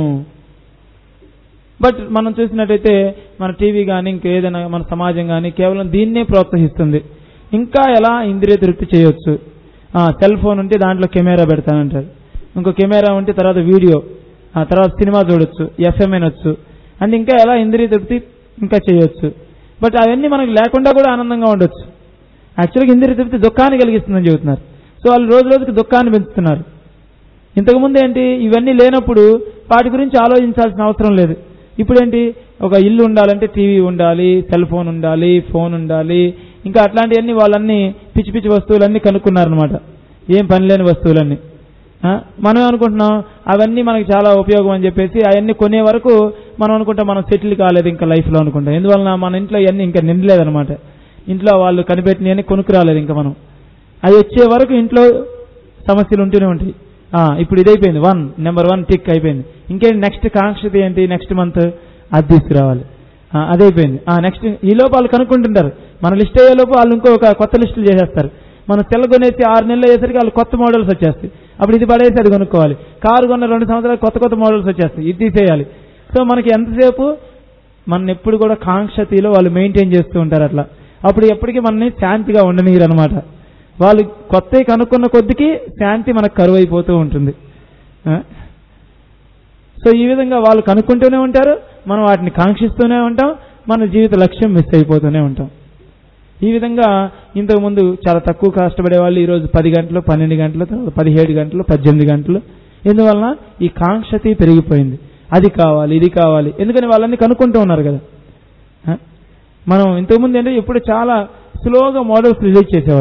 బట్ మనం చూసినట్టయితే మన టీవీ కానీ ఇంకేదైనా మన సమాజం కానీ కేవలం దీన్నే ప్రోత్సహిస్తుంది ఇంకా ఎలా ఇంద్రియ తృప్తి చేయొచ్చు ఆ, సెల్ ఫోన్ ఉంటే దాంట్లో కెమెరా పెడతానంటారు ఇంకో కెమెరా ఉంటే తర్వాత వీడియో ఆ తర్వాత సినిమా చూడొచ్చు ఎఫ్ఎం వినొచ్చు అండ్ ఇంకా ఎలా ఇంద్రియ తృప్తి ఇంకా చేయొచ్చు బట్ అవన్నీ మనకు లేకుండా కూడా ఆనందంగా ఉండొచ్చు యాక్చువల్గా ఇంద్రియ తృప్తి దుఃఖాన్ని కలిగిస్తుందని చెబుతున్నారు సో వాళ్ళు రోజు రోజుకి దుఃఖాన్ని పెంచుతున్నారు ఇంతకుముందు ఏంటి ఇవన్నీ లేనప్పుడు వాటి గురించి ఆలోచించాల్సిన అవసరం లేదు ఇప్పుడు ఏంటి ఒక ఇల్లు ఉండాలంటే టీవీ ఉండాలి సెల్ ఫోన్ ఉండాలి ఫోన్ ఉండాలి ఇంకా అట్లాంటివన్నీ వాళ్ళన్నీ పిచ్చి పిచ్చి వస్తువులన్నీ కనుక్కున్నారనమాట ఏం పని లేని వస్తువులన్నీ ఆ, మనం అనుకుంటున్నాం అవన్నీ మనకి చాలా ఉపయోగం అని చెప్పేసి అవన్నీ కొనే వరకు మనం అనుకుంటాం మనం సెటిల్ కాలేదు ఇంకా లైఫ్లో అనుకుంటాం ఎందువలన మన ఇంట్లో ఇవన్నీ ఇంకా నిండలేదనమాట ఇంట్లో వాళ్ళు కనిపెట్టినవన్నీ కొనుక్కు రాలేదు ఇంకా మనం అది వచ్చే వరకు ఇంట్లో సమస్యలు ఉంటూనే ఉంటాయి ఆ, ఇప్పుడు ఇదైపోయింది వన్ నెంబర్ వన్ టిక్ అయిపోయింది ఇంకేంటి నెక్స్ట్ కాంక్షతి ఏంటి నెక్స్ట్ మంత్ అది తీసుకురావాలి ఆ, అదైపోయింది ఆ నెక్స్ట్ ఈ లోపు వాళ్ళు కనుక్కుంటుంటారు మన లిస్ట్ అయ్యే లోపు వాళ్ళు ఇంకో ఒక కొత్త లిస్టులు చేసేస్తారు మన సెల్ కొనేసి ఆరు నెలలు అయ్యేసరికి వాళ్ళు కొత్త మోడల్స్ వచ్చేస్తాయి అప్పుడు ఇది పడేసి అది కొనుక్కోవాలి కారు కొన్న రెండు సంవత్సరాలు కొత్త కొత్త మోడల్స్ వచ్చేస్తాయి ఇది తీసేయాలి సో మనకి ఎంతసేపు మన ఎప్పుడు కూడా కాంక్షతిలో వాళ్ళు మెయింటైన్ చేస్తూ ఉంటారు అట్లా అప్పుడు ఎప్పటికీ మనని శాంతిగా ఉండనీయరు అనమాట వాళ్ళు కొత్తవి కనుక్కున్న కొద్దికి శాంతి మనకు కరువు అయిపోతూ ఉంటుంది ఆ? సో ఈ విధంగా వాళ్ళు కనుక్కుంటూనే ఉంటారు మనం వాటిని కాంక్షిస్తూనే ఉంటాం మన జీవిత లక్ష్యం మిస్ అయిపోతూనే ఉంటాం ఈ విధంగా ఇంతకు ముందు చాలా తక్కువ కష్టపడే వాళ్ళు ఈరోజు పది గంటలు పన్నెండు గంటలు తర్వాత పదిహేడు గంటలు పద్దెనిమిది గంటలు ఎందువలన ఈ కాంక్షతి పెరిగిపోయింది అది కావాలి ఇది కావాలి ఎందుకని వాళ్ళన్నీ కనుక్కుంటూ ఉన్నారు కదా ఆ? మనం ఇంతకుముందు ఏంటంటే ఇప్పుడు చాలా స్లోగా మోడల్స్ రిలీజ్ చేసేవాళ్ళు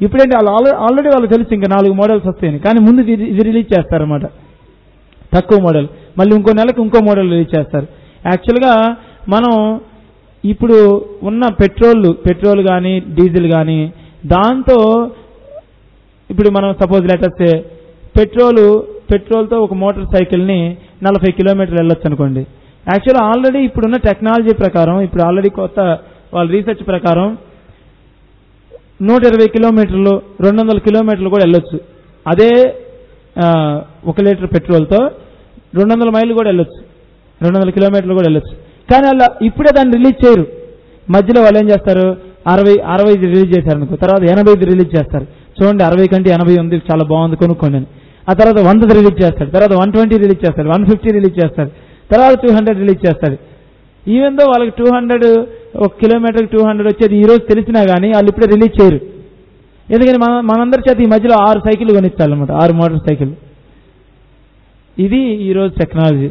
ఇప్పుడేంటి వాళ్ళు ఆల్రెడీ ఆల్రెడీ వాళ్ళకి తెలుసు ఇంకా నాలుగు మోడల్స్ వస్తాయని కానీ ముందు ఇది ఇది రిలీజ్ చేస్తారన్నమాట తక్కువ మోడల్ మళ్ళీ ఇంకో నెలకు ఇంకో మోడల్ రిలీజ్ చేస్తారు యాక్చువల్గా మనం ఇప్పుడు ఉన్న పెట్రోల్ పెట్రోల్ కానీ డీజిల్ కానీ దాంతో ఇప్పుడు మనం సపోజ్ లెటర్స్ పెట్రోల్ పెట్రోల్తో ఒక మోటార్ సైకిల్ని నలభై కిలోమీటర్లు వెళ్ళొచ్చు అనుకోండి యాక్చువల్ ఆల్రెడీ ఇప్పుడున్న టెక్నాలజీ ప్రకారం ఇప్పుడు ఆల్రెడీ కొత్త వాళ్ళ రీసెర్చ్ ప్రకారం నూట ఇరవై కిలోమీటర్లు రెండు వందల కిలోమీటర్లు కూడా వెళ్ళొచ్చు అదే ఆ, ఒక లీటర్ పెట్రోల్తో రెండు వందల మైళ్ళు కూడా వెళ్ళొచ్చు రెండు వందల కిలోమీటర్లు కూడా వెళ్ళొచ్చు కానీ అలా ఇప్పుడే దాన్ని రిలీజ్ చేయరు మధ్యలో వాళ్ళు ఏం చేస్తారు అరవై అరవై రిలీజ్ చేశారు అనుకో తర్వాత ఎనభై రిలీజ్ చేస్తారు చూడండి అరవై కంటే ఎనభై ఉంది చాలా బాగుంది కొనుక్కోండి అని ఆ తర్వాత వంద రిలీజ్ చేస్తాడు తర్వాత వన్ ట్వంటీ రిలీజ్ చేస్తాడు వన్ ఫిఫ్టీ రిలీజ్ చేస్తాడు తర్వాత టూ హండ్రెడ్ రిలీజ్ చేస్తాడు ఈవెన్ దో వాళ్ళకి టూ హండ్రెడ్ ఒక కిలోమీటర్కి టూ హండ్రెడ్ వచ్చేది ఈ రోజు తెలిసినా కానీ వాళ్ళు ఇప్పుడే రిలీజ్ చేయరు ఎందుకని మన మనందరి చేత ఈ మధ్యలో ఆరు సైకిల్ కొనిచ్చాలన్నమాట ఆరు మోటార్ సైకిల్ ఇది ఈరోజు టెక్నాలజీ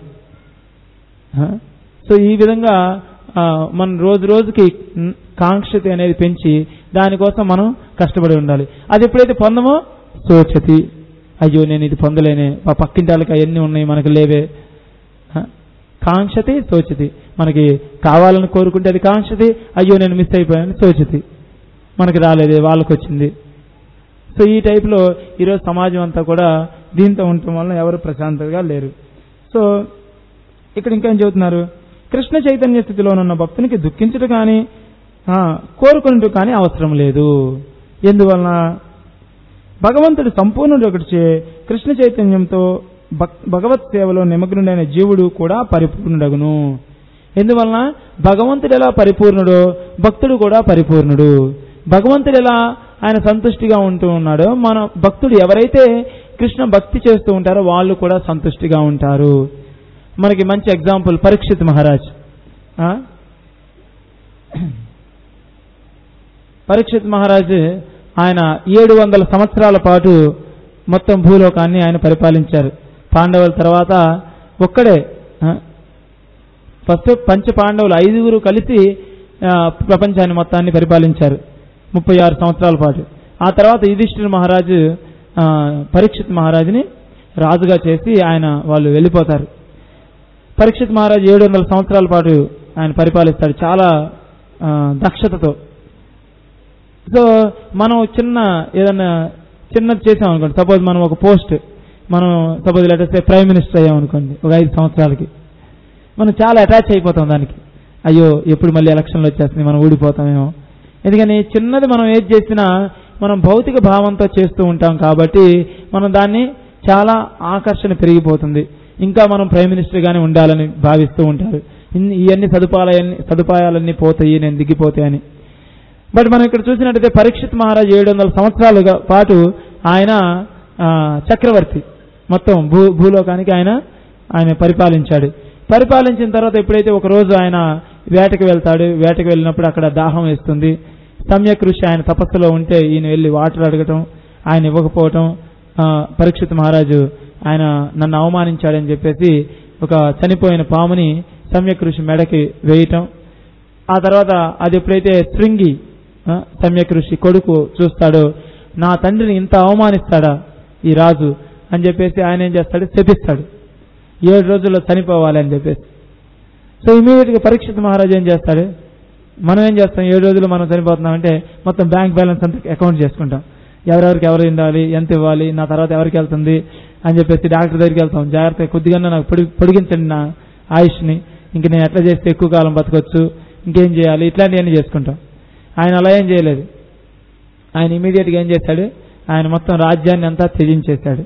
ఆ? సో ఈ విధంగా ఆ, మనం రోజు రోజుకి మ్, కాంక్షతి అనేది పెంచి దానికోసం మనం కష్టపడి ఉండాలి అది ఎప్పుడైతే పొందమో సోచతి అయ్యో నేను ఇది పొందలేనే మా పక్కింటి వాళ్ళకి అవన్నీ ఉన్నాయి మనకు లేవే ఆ? కాంక్షతి సోచతి మనకి కావాలని కోరుకుంటే అది కాంక్షతి అయ్యో నేను మిస్ అయిపోయాను సోచతి మనకి రాలేదే వాళ్ళకి వచ్చింది సో ఈ టైప్లో ఈరోజు సమాజం అంతా కూడా దీంతో ఉండటం వల్ల ఎవరు ప్రశాంతంగా లేరు సో ఇక్కడ ఇంకేం చెబుతున్నారు కృష్ణ చైతన్య స్థితిలో ఉన్న భక్తునికి దుఃఖించుట కానీ ఆ, కోరుకున్నట్టు కానీ అవసరం లేదు ఎందువలన భగవంతుడు సంపూర్ణుడు ఒకటిచే కృష్ణ చైతన్యంతో భక్- భగవత్ సేవలో నిమగ్నుడైన జీవుడు కూడా పరిపూర్ణుడగును ఎందువలన భగవంతుడు ఎలా పరిపూర్ణుడో భక్తుడు కూడా పరిపూర్ణుడు భగవంతుడు ఎలా ఆయన సంతుష్టిగా ఉంటూ ఉన్నాడో మన భక్తుడు ఎవరైతే కృష్ణ భక్తి చేస్తూ ఉంటారో వాళ్ళు కూడా సంతుష్టిగా ఉంటారు మనకి మంచి ఎగ్జాంపుల్ పరీక్షిత్ మహారాజ్ ఆ? పరీక్షిత్ మహారాజ్ ఆయన ఏడు వందల సంవత్సరాల పాటు మొత్తం భూలోకాన్ని ఆయన పరిపాలించారు పాండవుల తర్వాత ఒక్కడే ఆ? ఫస్ట్ పంచ పాండవులు ఐదుగురు కలిసి ఆ, ప్రపంచాన్ని మొత్తాన్ని పరిపాలించారు ముప్పై ఆరు సంవత్సరాల పాటు ఆ తర్వాత యుధిష్ఠిర మహారాజు ఆ, పరీక్షిత్ మహారాజుని రాజుగా చేసి ఆయన వాళ్ళు వెళ్ళిపోతారు పరీక్షిత్ మహారాజు ఏడు వందల సంవత్సరాల పాటు ఆయన పరిపాలిస్తాడు చాలా ఆ, దక్షతతో సో మనం చిన్న ఏదన్నా చిన్నది చేసాం అనుకోండి సపోజ్ మనం ఒక పోస్ట్ మనం సపోజ్ లెటర్స్ ప్రైమ్ మినిస్టర్ అయ్యాం అనుకోండి ఒక ఐదు సంవత్సరాలకి మనం చాలా అటాచ్ అయిపోతాం దానికి అయ్యో ఎప్పుడు మళ్ళీ ఎలక్షన్లు వచ్చేస్తుంది మనం ఊడిపోతామేమో ఎందుకని చిన్నది మనం ఏది చేసినా మనం భౌతిక భావంతో చేస్తూ ఉంటాం కాబట్టి మనం దాన్ని చాలా ఆకర్షణ పెరిగిపోతుంది ఇంకా మనం ప్రైమ్ మినిస్టర్ గానే ఉండాలని భావిస్తూ ఉంటారు ఇన్ని- ఇవన్నీ సదుపాయాలన్నీ సదుపాయాలన్నీ పోతాయి నేను దిగిపోతాయని బట్ మనం ఇక్కడ చూసినట్టయితే పరీక్షిత్ మహారాజ్ ఏడు వందల సంవత్సరాలుగా పాటు ఆయన ఆ, చక్రవర్తి మొత్తం భూ భూలోకానికి ఆయన ఆయన పరిపాలించాడు పరిపాలించిన తర్వాత ఎప్పుడైతే ఒక రోజు ఆయన వేటకి వెళ్తాడు వేటకి వెళ్ళినప్పుడు అక్కడ దాహం వేస్తుంది సమ్యక్ ఋషి ఆయన తపస్సులో ఉంటే ఈయన వెళ్ళి వాటర్ అడగటం ఆయన ఇవ్వకపోవటం ఆ, పరీక్షిత్ మహారాజు ఆయన నన్ను అవమానించాడని చెప్పేసి ఒక చనిపోయిన పాముని సమ్యక్ ఋషి మెడకి వేయటం ఆ తర్వాత అది ఎప్పుడైతే శృంగి ఆ, సమ్యక్ ఋషి కొడుకు చూస్తాడో నా తండ్రిని ఇంత అవమానిస్తాడా ఈ రాజు అని చెప్పేసి ఆయన ఏం చేస్తాడు శపిస్తాడు ఏడు రోజుల్లో చనిపోవాలి అని చెప్పేసి సో ఇమీడియట్ గా పరీక్షిత్ మహారాజు ఏం చేస్తాడు మనం ఏం చేస్తాం ఏడు రోజులు మనం చనిపోతున్నాం అంటే మొత్తం బ్యాంక్ బ్యాలెన్స్ అంతా అకౌంట్ చేసుకుంటాం ఎవరెవరికి ఎవరు ఉండాలి ఎంత ఇవ్వాలి నా తర్వాత ఎవరికి వెళ్తుంది అని చెప్పేసి డాక్టర్ దగ్గరికి వెళ్తాం జాగ్రత్తగా కొద్దిగా నాకు పొడి పొడిగించండి నా ఆయుష్ని ఇంక నేను ఎట్లా చేస్తే ఎక్కువ కాలం బతకొచ్చు ఇంకేం చేయాలి ఇట్లాంటివన్నీ చేసుకుంటాం ఆయన అలా ఏం చేయలేదు ఆయన ఇమీడియట్ గా ఏం చేశాడు ఆయన మొత్తం రాజ్యాన్ని అంతా త్యజించేశాడు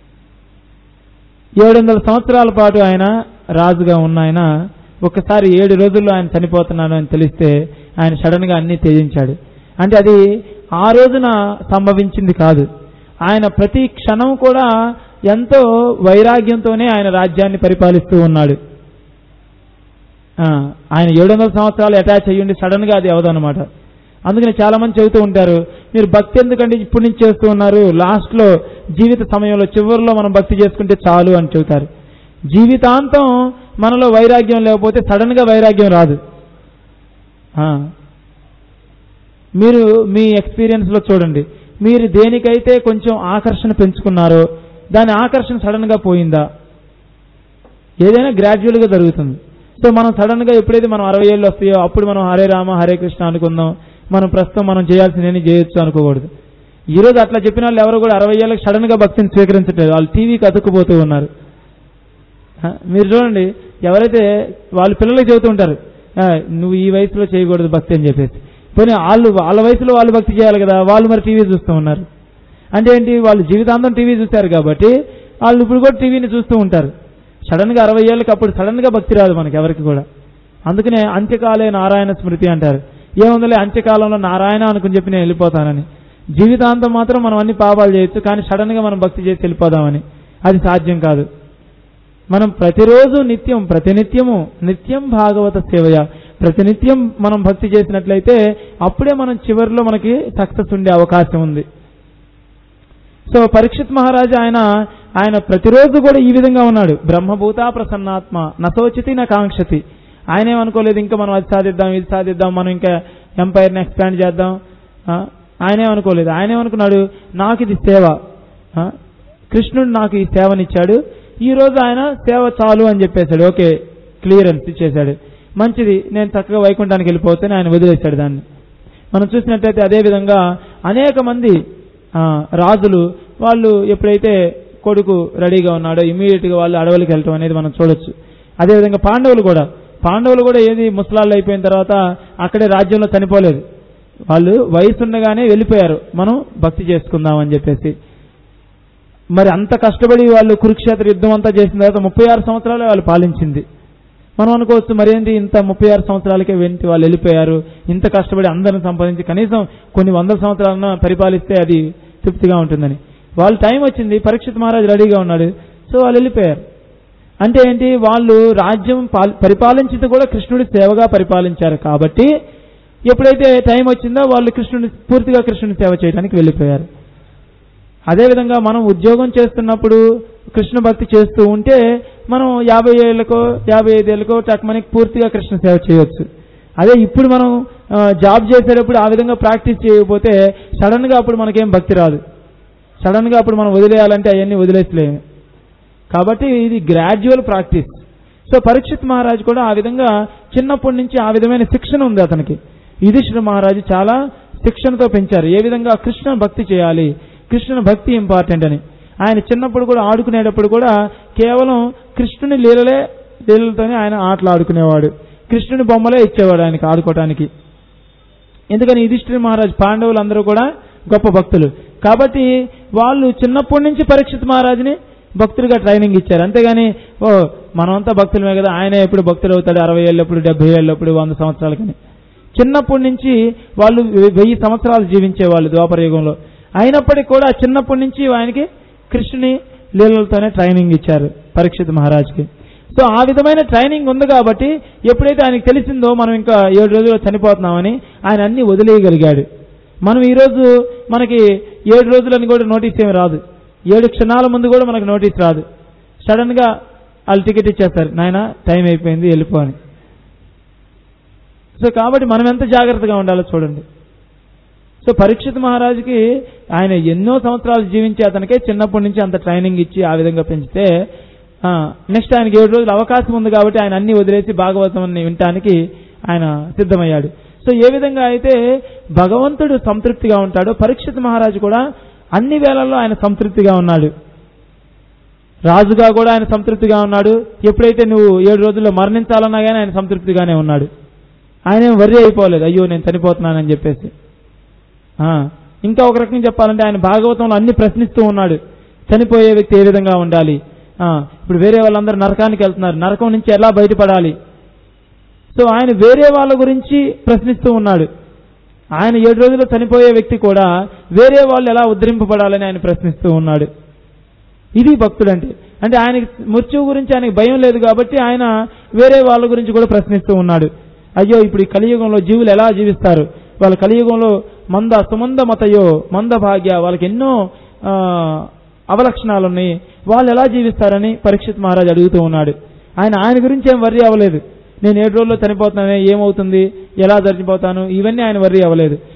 ఏడు వందల సంవత్సరాల పాటు ఆయన రాజుగా ఉన్న ఆయన ఒక్కసారి ఏడు రోజుల్లో ఆయన చనిపోతున్నాడు అని తెలిస్తే ఆయన సడన్ గా అన్ని త్యజించాడు అంటే అది ఆ రోజున సంభవించింది కాదు ఆయన ప్రతి క్షణం కూడా ఎంతో వైరాగ్యంతోనే ఆయన రాజ్యాన్ని పరిపాలిస్తూ ఉన్నాడు ఆ, ఆయన ఏడు వందల సంవత్సరాలు అటాచ్ అయ్యుండి సడన్ గా అది అవదనమాట అందుకని చాలా మంది చెబుతూ ఉంటారు మీరు భక్తి ఎందుకంటే ఇప్పటి నుంచి చేస్తూ ఉన్నారు లాస్ట్ లో జీవిత సమయంలో చివరిలో మనం భక్తి చేసుకుంటే చాలు అని చెబుతారు జీవితాంతం మనలో వైరాగ్యం లేకపోతే సడన్ గా వైరాగ్యం రాదు ఆ. మీరు మీ ఎక్స్పీరియన్స్ లో చూడండి మీరు దేనికైతే కొంచెం ఆకర్షణ పెంచుకున్నారో దాని ఆకర్షణ సడన్ గా పోయిందా ఏదైనా గ్రాడ్యువల్ గా జరుగుతుంది సో మనం సడన్ గా ఎప్పుడైతే మనం అరవై ఏళ్ళు వస్తాయో అప్పుడు మనం హరే రామ హరే కృష్ణ అనుకుందాం మనం ప్రస్తుతం మనం చేయాల్సిందని చేయొచ్చు అనుకోకూడదు ఈ రోజు అట్లా చెప్పిన వాళ్ళు ఎవరు కూడా అరవై ఏళ్ళకి సడన్ గా భక్తిని స్వీకరించట్లేదు వాళ్ళు టీవీకి అతుక్కుపోతూ ఉన్నారు ఆ, మీరు చూడండి ఎవరైతే వాళ్ళ పిల్లలకి చెబుతూ ఉంటారు "ఆ, నువ్వు ఈ వయసులో చేయకూడదు భక్తి అని చెప్పేసి పోనీ వాళ్ళు వాళ్ళ వయసులో వాళ్ళు భక్తి చేయాలి కదా వాళ్ళు మరి టీవీ చూస్తూ ఉన్నారు అంటే ఏంటి వాళ్ళు జీవితాంతం టీవీ చూశారు కాబట్టి వాళ్ళు ఇప్పుడు కూడా టీవీని చూస్తూ ఉంటారు సడన్ గా అరవై ఏళ్ళకి అప్పుడు సడన్ గా భక్తి రాదు మనకి ఎవరికి కూడా అందుకనే అంత్యకాలే నారాయణ స్మృతి అంటారు ఏముందిలే అంత్యకాలంలో నారాయణ అనుకుని చెప్పి నేను వెళ్ళిపోతానని జీవితాంతం మాత్రం మనం అన్ని పాపాలు చేయొచ్చు కానీ సడన్ గా మనం భక్తి చేసి వెళ్ళిపోదామని అది సాధ్యం కాదు మనం ప్రతిరోజు నిత్యం ప్రతినిత్యము నిత్యం భాగవత సేవయ ప్రతినిత్యం మనం భక్తి చేసినట్లయితే అప్పుడే మనం చివరిలో మనకి సక్సెస్ ఉండే అవకాశం ఉంది సో పరీక్షిత్ మహారాజు ఆయన ఆయన ప్రతిరోజు కూడా ఈ విధంగా ఉన్నాడు బ్రహ్మభూత ప్రసన్నాత్మ నశోచితి నా కాంక్షతి ఆయన ఏమనుకోలేదు ఇంకా మనం అది సాధిద్దాం ఇది సాధిద్దాం మనం ఇంకా ఎంపైర్ని ఎక్స్పాండ్ చేద్దాం ఆ, ఆయన ఏమనుకోలేదు ఆయన ఏమనుకున్నాడు నాకు ఇది సేవ ఆ, కృష్ణుడు నాకు ఈ సేవనిచ్చాడు ఈ రోజు ఆయన సేవ చాలు అని చెప్పేశాడు ఓకే క్లియరెన్స్ ఇచ్చేశాడు మంచిది నేను చక్కగా వైకుంఠానికి వెళ్ళిపోతే ఆయన వదిలేశాడు దాన్ని మనం చూసినట్లయితే అదే విధంగా అనేక మంది ఆ, రాజులు వాళ్ళు ఎప్పుడైతే కొడుకు రెడీగా ఉన్నాడో ఇమీడియట్ గా వాళ్ళు అడవులకు వెళ్ళటం అనేది మనం చూడొచ్చు అదేవిధంగా పాండవులు కూడా పాండవులు కూడా ఏది ముసలాళ్ళు అయిపోయిన తర్వాత అక్కడే రాజ్యంలో చనిపోలేదు వాళ్ళు వయసు ఉండగానే వెళ్ళిపోయారు మనం భక్తి చేసుకుందాం అని చెప్పేసి మరి అంత కష్టపడి వాళ్ళు కురుక్షేత్ర యుద్ధం అంతా చేసిన తర్వాత ముప్పై ఆరు సంవత్సరాలే వాళ్ళు పాలించింది మనం అనుకోవచ్చు మరేంటి ఇంత ముప్పై ఆరు సంవత్సరాలకే వెంటి వాళ్ళు వెళ్ళిపోయారు ఇంత కష్టపడి అందరిని సంపాదించి కనీసం కొన్ని వందల సంవత్సరాలను పరిపాలిస్తే అది తృప్తిగా ఉంటుందని వాళ్ళ టైం వచ్చింది పరీక్షిత్ మహారాజు రెడీగా ఉన్నాడు సో వాళ్ళు వెళ్ళిపోయారు అంటే ఏంటి వాళ్ళు రాజ్యం పాల్- పరిపాలించింది కూడా కృష్ణుడి సేవగా పరిపాలించారు కాబట్టి ఎప్పుడైతే టైం వచ్చిందో వాళ్ళు కృష్ణుని పూర్తిగా కృష్ణుని సేవ చేయడానికి వెళ్ళిపోయారు అదేవిధంగా మనం ఉద్యోగం చేస్తున్నప్పుడు కృష్ణ భక్తి చేస్తూ ఉంటే మనం యాభై ఏళ్ళకో యాభై ఐదేళ్ళకో టక్మనికి పూర్తిగా కృష్ణ సేవ చేయొచ్చు అదే ఇప్పుడు మనం ఆ, జాబ్ చేసేటప్పుడు ఆ విధంగా ప్రాక్టీస్ చేయకపోతే సడన్ గా అప్పుడు మనకేం భక్తి రాదు సడన్ గా అప్పుడు మనం వదిలేయాలంటే అవన్నీ వదిలేసలేము కాబట్టి ఇది గ్రాడ్యువల్ ప్రాక్టీస్ సో పరీక్షిత్ మహారాజు కూడా ఆ విధంగా చిన్నప్పటి నుంచి ఆ విధమైన శిక్షణ ఉంది అతనికి యుధిష్ఠిర మహారాజు చాలా శిక్షణతో పెంచారు ఏ విధంగా కృష్ణ భక్తి చేయాలి కృష్ణుని భక్తి ఇంపార్టెంట్ అని ఆయన చిన్నప్పుడు కూడా ఆడుకునేటప్పుడు కూడా కేవలం కృష్ణుని లీలలే లీలలతోనే ఆయన ఆటలు ఆడుకునేవాడు కృష్ణుని బొమ్మలే ఇచ్చేవాడు ఆయనకి ఆడుకోవడానికి ఎందుకని యుధిష్ఠిర మహారాజ్ పాండవులందరూ కూడా గొప్ప భక్తులు కాబట్టి వాళ్ళు చిన్నప్పటి నుంచి పరీక్షిత్ మహారాజుని భక్తులుగా ట్రైనింగ్ ఇచ్చారు అంతేగాని ఓ మనమంతా భక్తులమే కదా ఆయన ఎప్పుడు భక్తులు అవుతాడు అరవై ఏళ్ళప్పుడు డెబ్బై ఏళ్ళప్పుడు వంద సంవత్సరాలకని చిన్నప్పటి నుంచి వాళ్ళు వెయ్యి సంవత్సరాలు జీవించేవాళ్ళు ద్వాపర యుగంలో అయినప్పటికీ కూడా చిన్నప్పటి నుంచి ఆయనకి కృష్ణుని లీలలతోనే ట్రైనింగ్ ఇచ్చారు పరీక్షిత్ మహారాజ్కి సో ఆ విధమైన ట్రైనింగ్ ఉంది కాబట్టి ఎప్పుడైతే ఆయనకు తెలిసిందో మనం ఇంకా ఏడు రోజుల్లో చనిపోతున్నామని ఆయన అన్ని వదిలేయగలిగాడు మనం ఈ రోజు మనకి ఏడు రోజులని కూడా నోటీస్ ఏమి రాదు ఏడు క్షణాల ముందు కూడా మనకు నోటీస్ రాదు సడన్ గా వాళ్ళు టికెట్ ఇచ్చేస్తారు నాయన టైం అయిపోయింది వెళ్ళిపో అని సో కాబట్టి మనం ఎంత జాగ్రత్తగా ఉండాలో చూడండి సో పరీక్షిత్ మహారాజుకి ఆయన ఎన్నో సంవత్సరాలు జీవించి అతనికే చిన్నప్పటి నుంచి అంత ట్రైనింగ్ ఇచ్చి ఆ విధంగా పెంచితే నెక్స్ట్ ఆయనకి ఏడు రోజులు అవకాశం ఉంది కాబట్టి ఆయన అన్ని వదిలేసి భాగవతం వినటానికి ఆయన సిద్ధమయ్యాడు సో ఏ విధంగా అయితే భగవంతుడు సంతృప్తిగా ఉంటాడో పరీక్షిత్ మహారాజు కూడా అన్ని వేళల్లో ఆయన సంతృప్తిగా ఉన్నాడు రాజుగా కూడా ఆయన సంతృప్తిగా ఉన్నాడు ఎప్పుడైతే నువ్వు ఏడు రోజుల్లో మరణించాలన్నా కానీ ఆయన సంతృప్తిగానే ఉన్నాడు ఆయన ఏం వర్రీ అయిపోలేదు అయ్యో నేను చనిపోతున్నానని చెప్పేసి ఆ, ఇంకా ఒక రకంగా చెప్పాలంటే ఆయన భాగవతంలో అన్ని ప్రశ్నిస్తూ ఉన్నాడు చనిపోయే వ్యక్తి ఏ విధంగా ఉండాలి ఆ, ఇప్పుడు వేరే వాళ్ళందరూ నరకానికి వెళ్తున్నారు నరకం నుంచి ఎలా బయటపడాలి సో ఆయన వేరే వాళ్ళ గురించి ప్రశ్నిస్తూ ఉన్నాడు ఆయన ఏడు రోజుల్లో చనిపోయే వ్యక్తి కూడా వేరే వాళ్ళు ఎలా ఉద్ధరింపబడాలని ఆయన ప్రశ్నిస్తూ ఉన్నాడు ఇది భక్తుడంటే అంటే ఆయనకి మృత్యువు గురించి ఆయనకి భయం లేదు కాబట్టి ఆయన వేరే వాళ్ళ గురించి కూడా ప్రశ్నిస్తూ ఉన్నాడు అయ్యో ఇప్పుడు ఈ కలియుగంలో జీవులు ఎలా జీవిస్తారు వాళ్ళ కలియుగంలో మంద సుమంద మతయో మంద భాగ్య వాళ్ళకి ఎన్నో ఆ, అవలక్షణాలు ఉన్నాయి వాళ్ళు ఎలా జీవిస్తారని పరీక్షిత్ మహారాజ్ అడుగుతూ ఉన్నాడు ఆయన ఆయన గురించి ఏం వర్రీ అవ్వలేదు నేను ఏడు రోజుల్లో చనిపోతున్నానే ఏమవుతుంది ఎలా చనిపోతాను ఇవన్నీ ఆయన వర్రీ అవ్వలేదు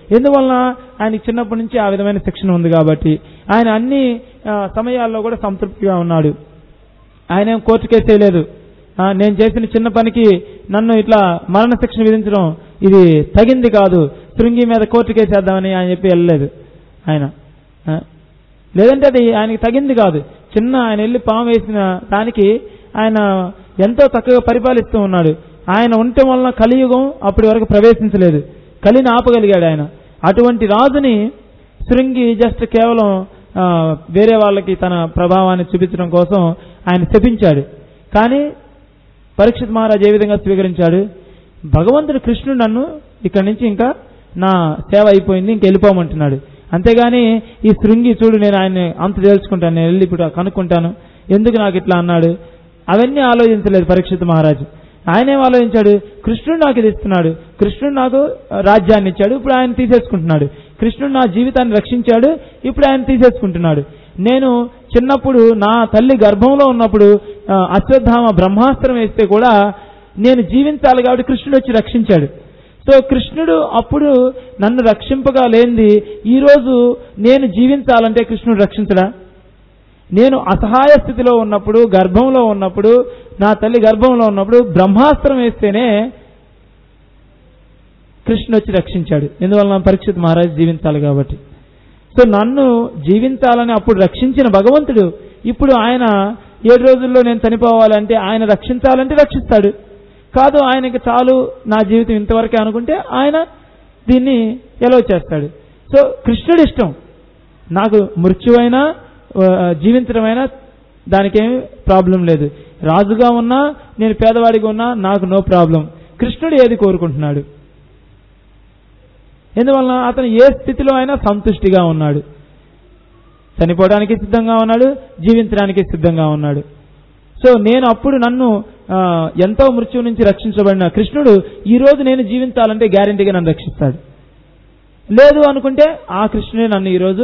ఎందువలన ఆయనకి చిన్నప్పటి నుంచి ఆ విధమైన శిక్షణ ఉంది కాబట్టి ఆయన అన్ని ఆ, సమయాల్లో కూడా సంతృప్తిగా ఉన్నాడు ఆయన ఏం కోర్టు కేసు వేయలేదు ఆ, నేను చేసిన చిన్న పనికి నన్ను ఇట్లా మరణ శిక్షణ విధించడం ఇది తగింది కాదు శృంగి మీద కోర్టు కేసు వేద్దామని ఆయన చెప్పి వెళ్ళలేదు ఆయన ఆ, లేదంటే అది ఆయనకి తగింది కాదు చిన్న ఆయన వెళ్ళి పాము వేసిన దానికి ఆయన ఎంతో చక్కగా పరిపాలిస్తూ ఉన్నాడు ఆయన ఉండటం వలన కలియుగం అప్పటి వరకు ప్రవేశించలేదు కలిని ఆపగలిగాడు ఆయన అటువంటి రాజుని శృంగి జస్ట్ కేవలం ఆ, వేరే వాళ్ళకి తన ప్రభావాన్ని చూపించడం కోసం ఆయన శపించాడు కానీ పరీక్షిత్ మహారాజ్ ఏ విధంగా స్వీకరించాడు భగవంతుడు కృష్ణుడు నన్ను ఇక్కడి నుంచి ఇంకా నా సేవ అయిపోయింది ఇంక వెళ్ళిపోమంటున్నాడు అంతేగాని ఈ శృంగి చూడు నేను ఆయన అంత తేల్చుకుంటాను నేను వెళ్ళి ఇప్పుడు కనుక్కుంటాను ఎందుకు నాకు ఇట్లా అన్నాడు అవన్నీ ఆలోచించలేదు పరీక్షిత్ మహారాజు ఆయన ఏం ఆలోచించాడు కృష్ణుడు నాకు ఇది ఇస్తున్నాడు కృష్ణుడు నాకు రాజ్యాన్ని ఇచ్చాడు ఇప్పుడు ఆయన తీసేసుకుంటున్నాడు కృష్ణుడు నా జీవితాన్ని రక్షించాడు ఇప్పుడు ఆయన తీసేసుకుంటున్నాడు నేను చిన్నప్పుడు నా తల్లి గర్భంలో ఉన్నప్పుడు ఆ, అశ్వత్థామ బ్రహ్మాస్త్రం వేస్తే కూడా నేను జీవించాలి కాబట్టి కృష్ణుడు వచ్చి రక్షించాడు సో కృష్ణుడు అప్పుడు నన్ను రక్షింపగా లేనిది ఈరోజు నేను జీవించాలంటే కృష్ణుడు రక్షించడా నేను అసహాయ స్థితిలో ఉన్నప్పుడు గర్భంలో ఉన్నప్పుడు నా తల్లి గర్భంలో ఉన్నప్పుడు బ్రహ్మాస్త్రం వేస్తేనే కృష్ణుడు వచ్చి రక్షించాడు ఎందువలన పరీక్షిత్ మహారాజ్ జీవించాలి కాబట్టి సో నన్ను జీవించాలని అప్పుడు రక్షించిన భగవంతుడు ఇప్పుడు ఆయన ఏడు రోజుల్లో నేను చనిపోవాలంటే ఆయన రక్షించాలంటే రక్షిస్తాడు కాదు ఆయనకి చాలు నా జీవితం ఇంతవరకే అనుకుంటే ఆయన దీన్ని ఎలా చేస్తాడు సో కృష్ణుడి ఇష్టం నాకు మృత్యువైనా ఆ, జీవించడమైనా దానికేమి ప్రాబ్లం లేదు రాజుగా ఉన్నా నేను పేదవాడిగా ఉన్నా నాకు నో ప్రాబ్లం కృష్ణుడు ఏది కోరుకుంటున్నాడు ఎందువలన అతను ఏ స్థితిలో అయినా సంతుష్టిగా ఉన్నాడు చనిపోవడానికి సిద్ధంగా ఉన్నాడు జీవించడానికి సిద్ధంగా ఉన్నాడు సో నేను అప్పుడు నన్ను ఆ, ఎంతో మృత్యువు నుంచి రక్షించబడిన కృష్ణుడు ఈ రోజు నేను జీవించాలంటే గ్యారంటీగా నన్ను రక్షిస్తాడు లేదు అనుకుంటే ఆ కృష్ణుడే నన్ను ఈరోజు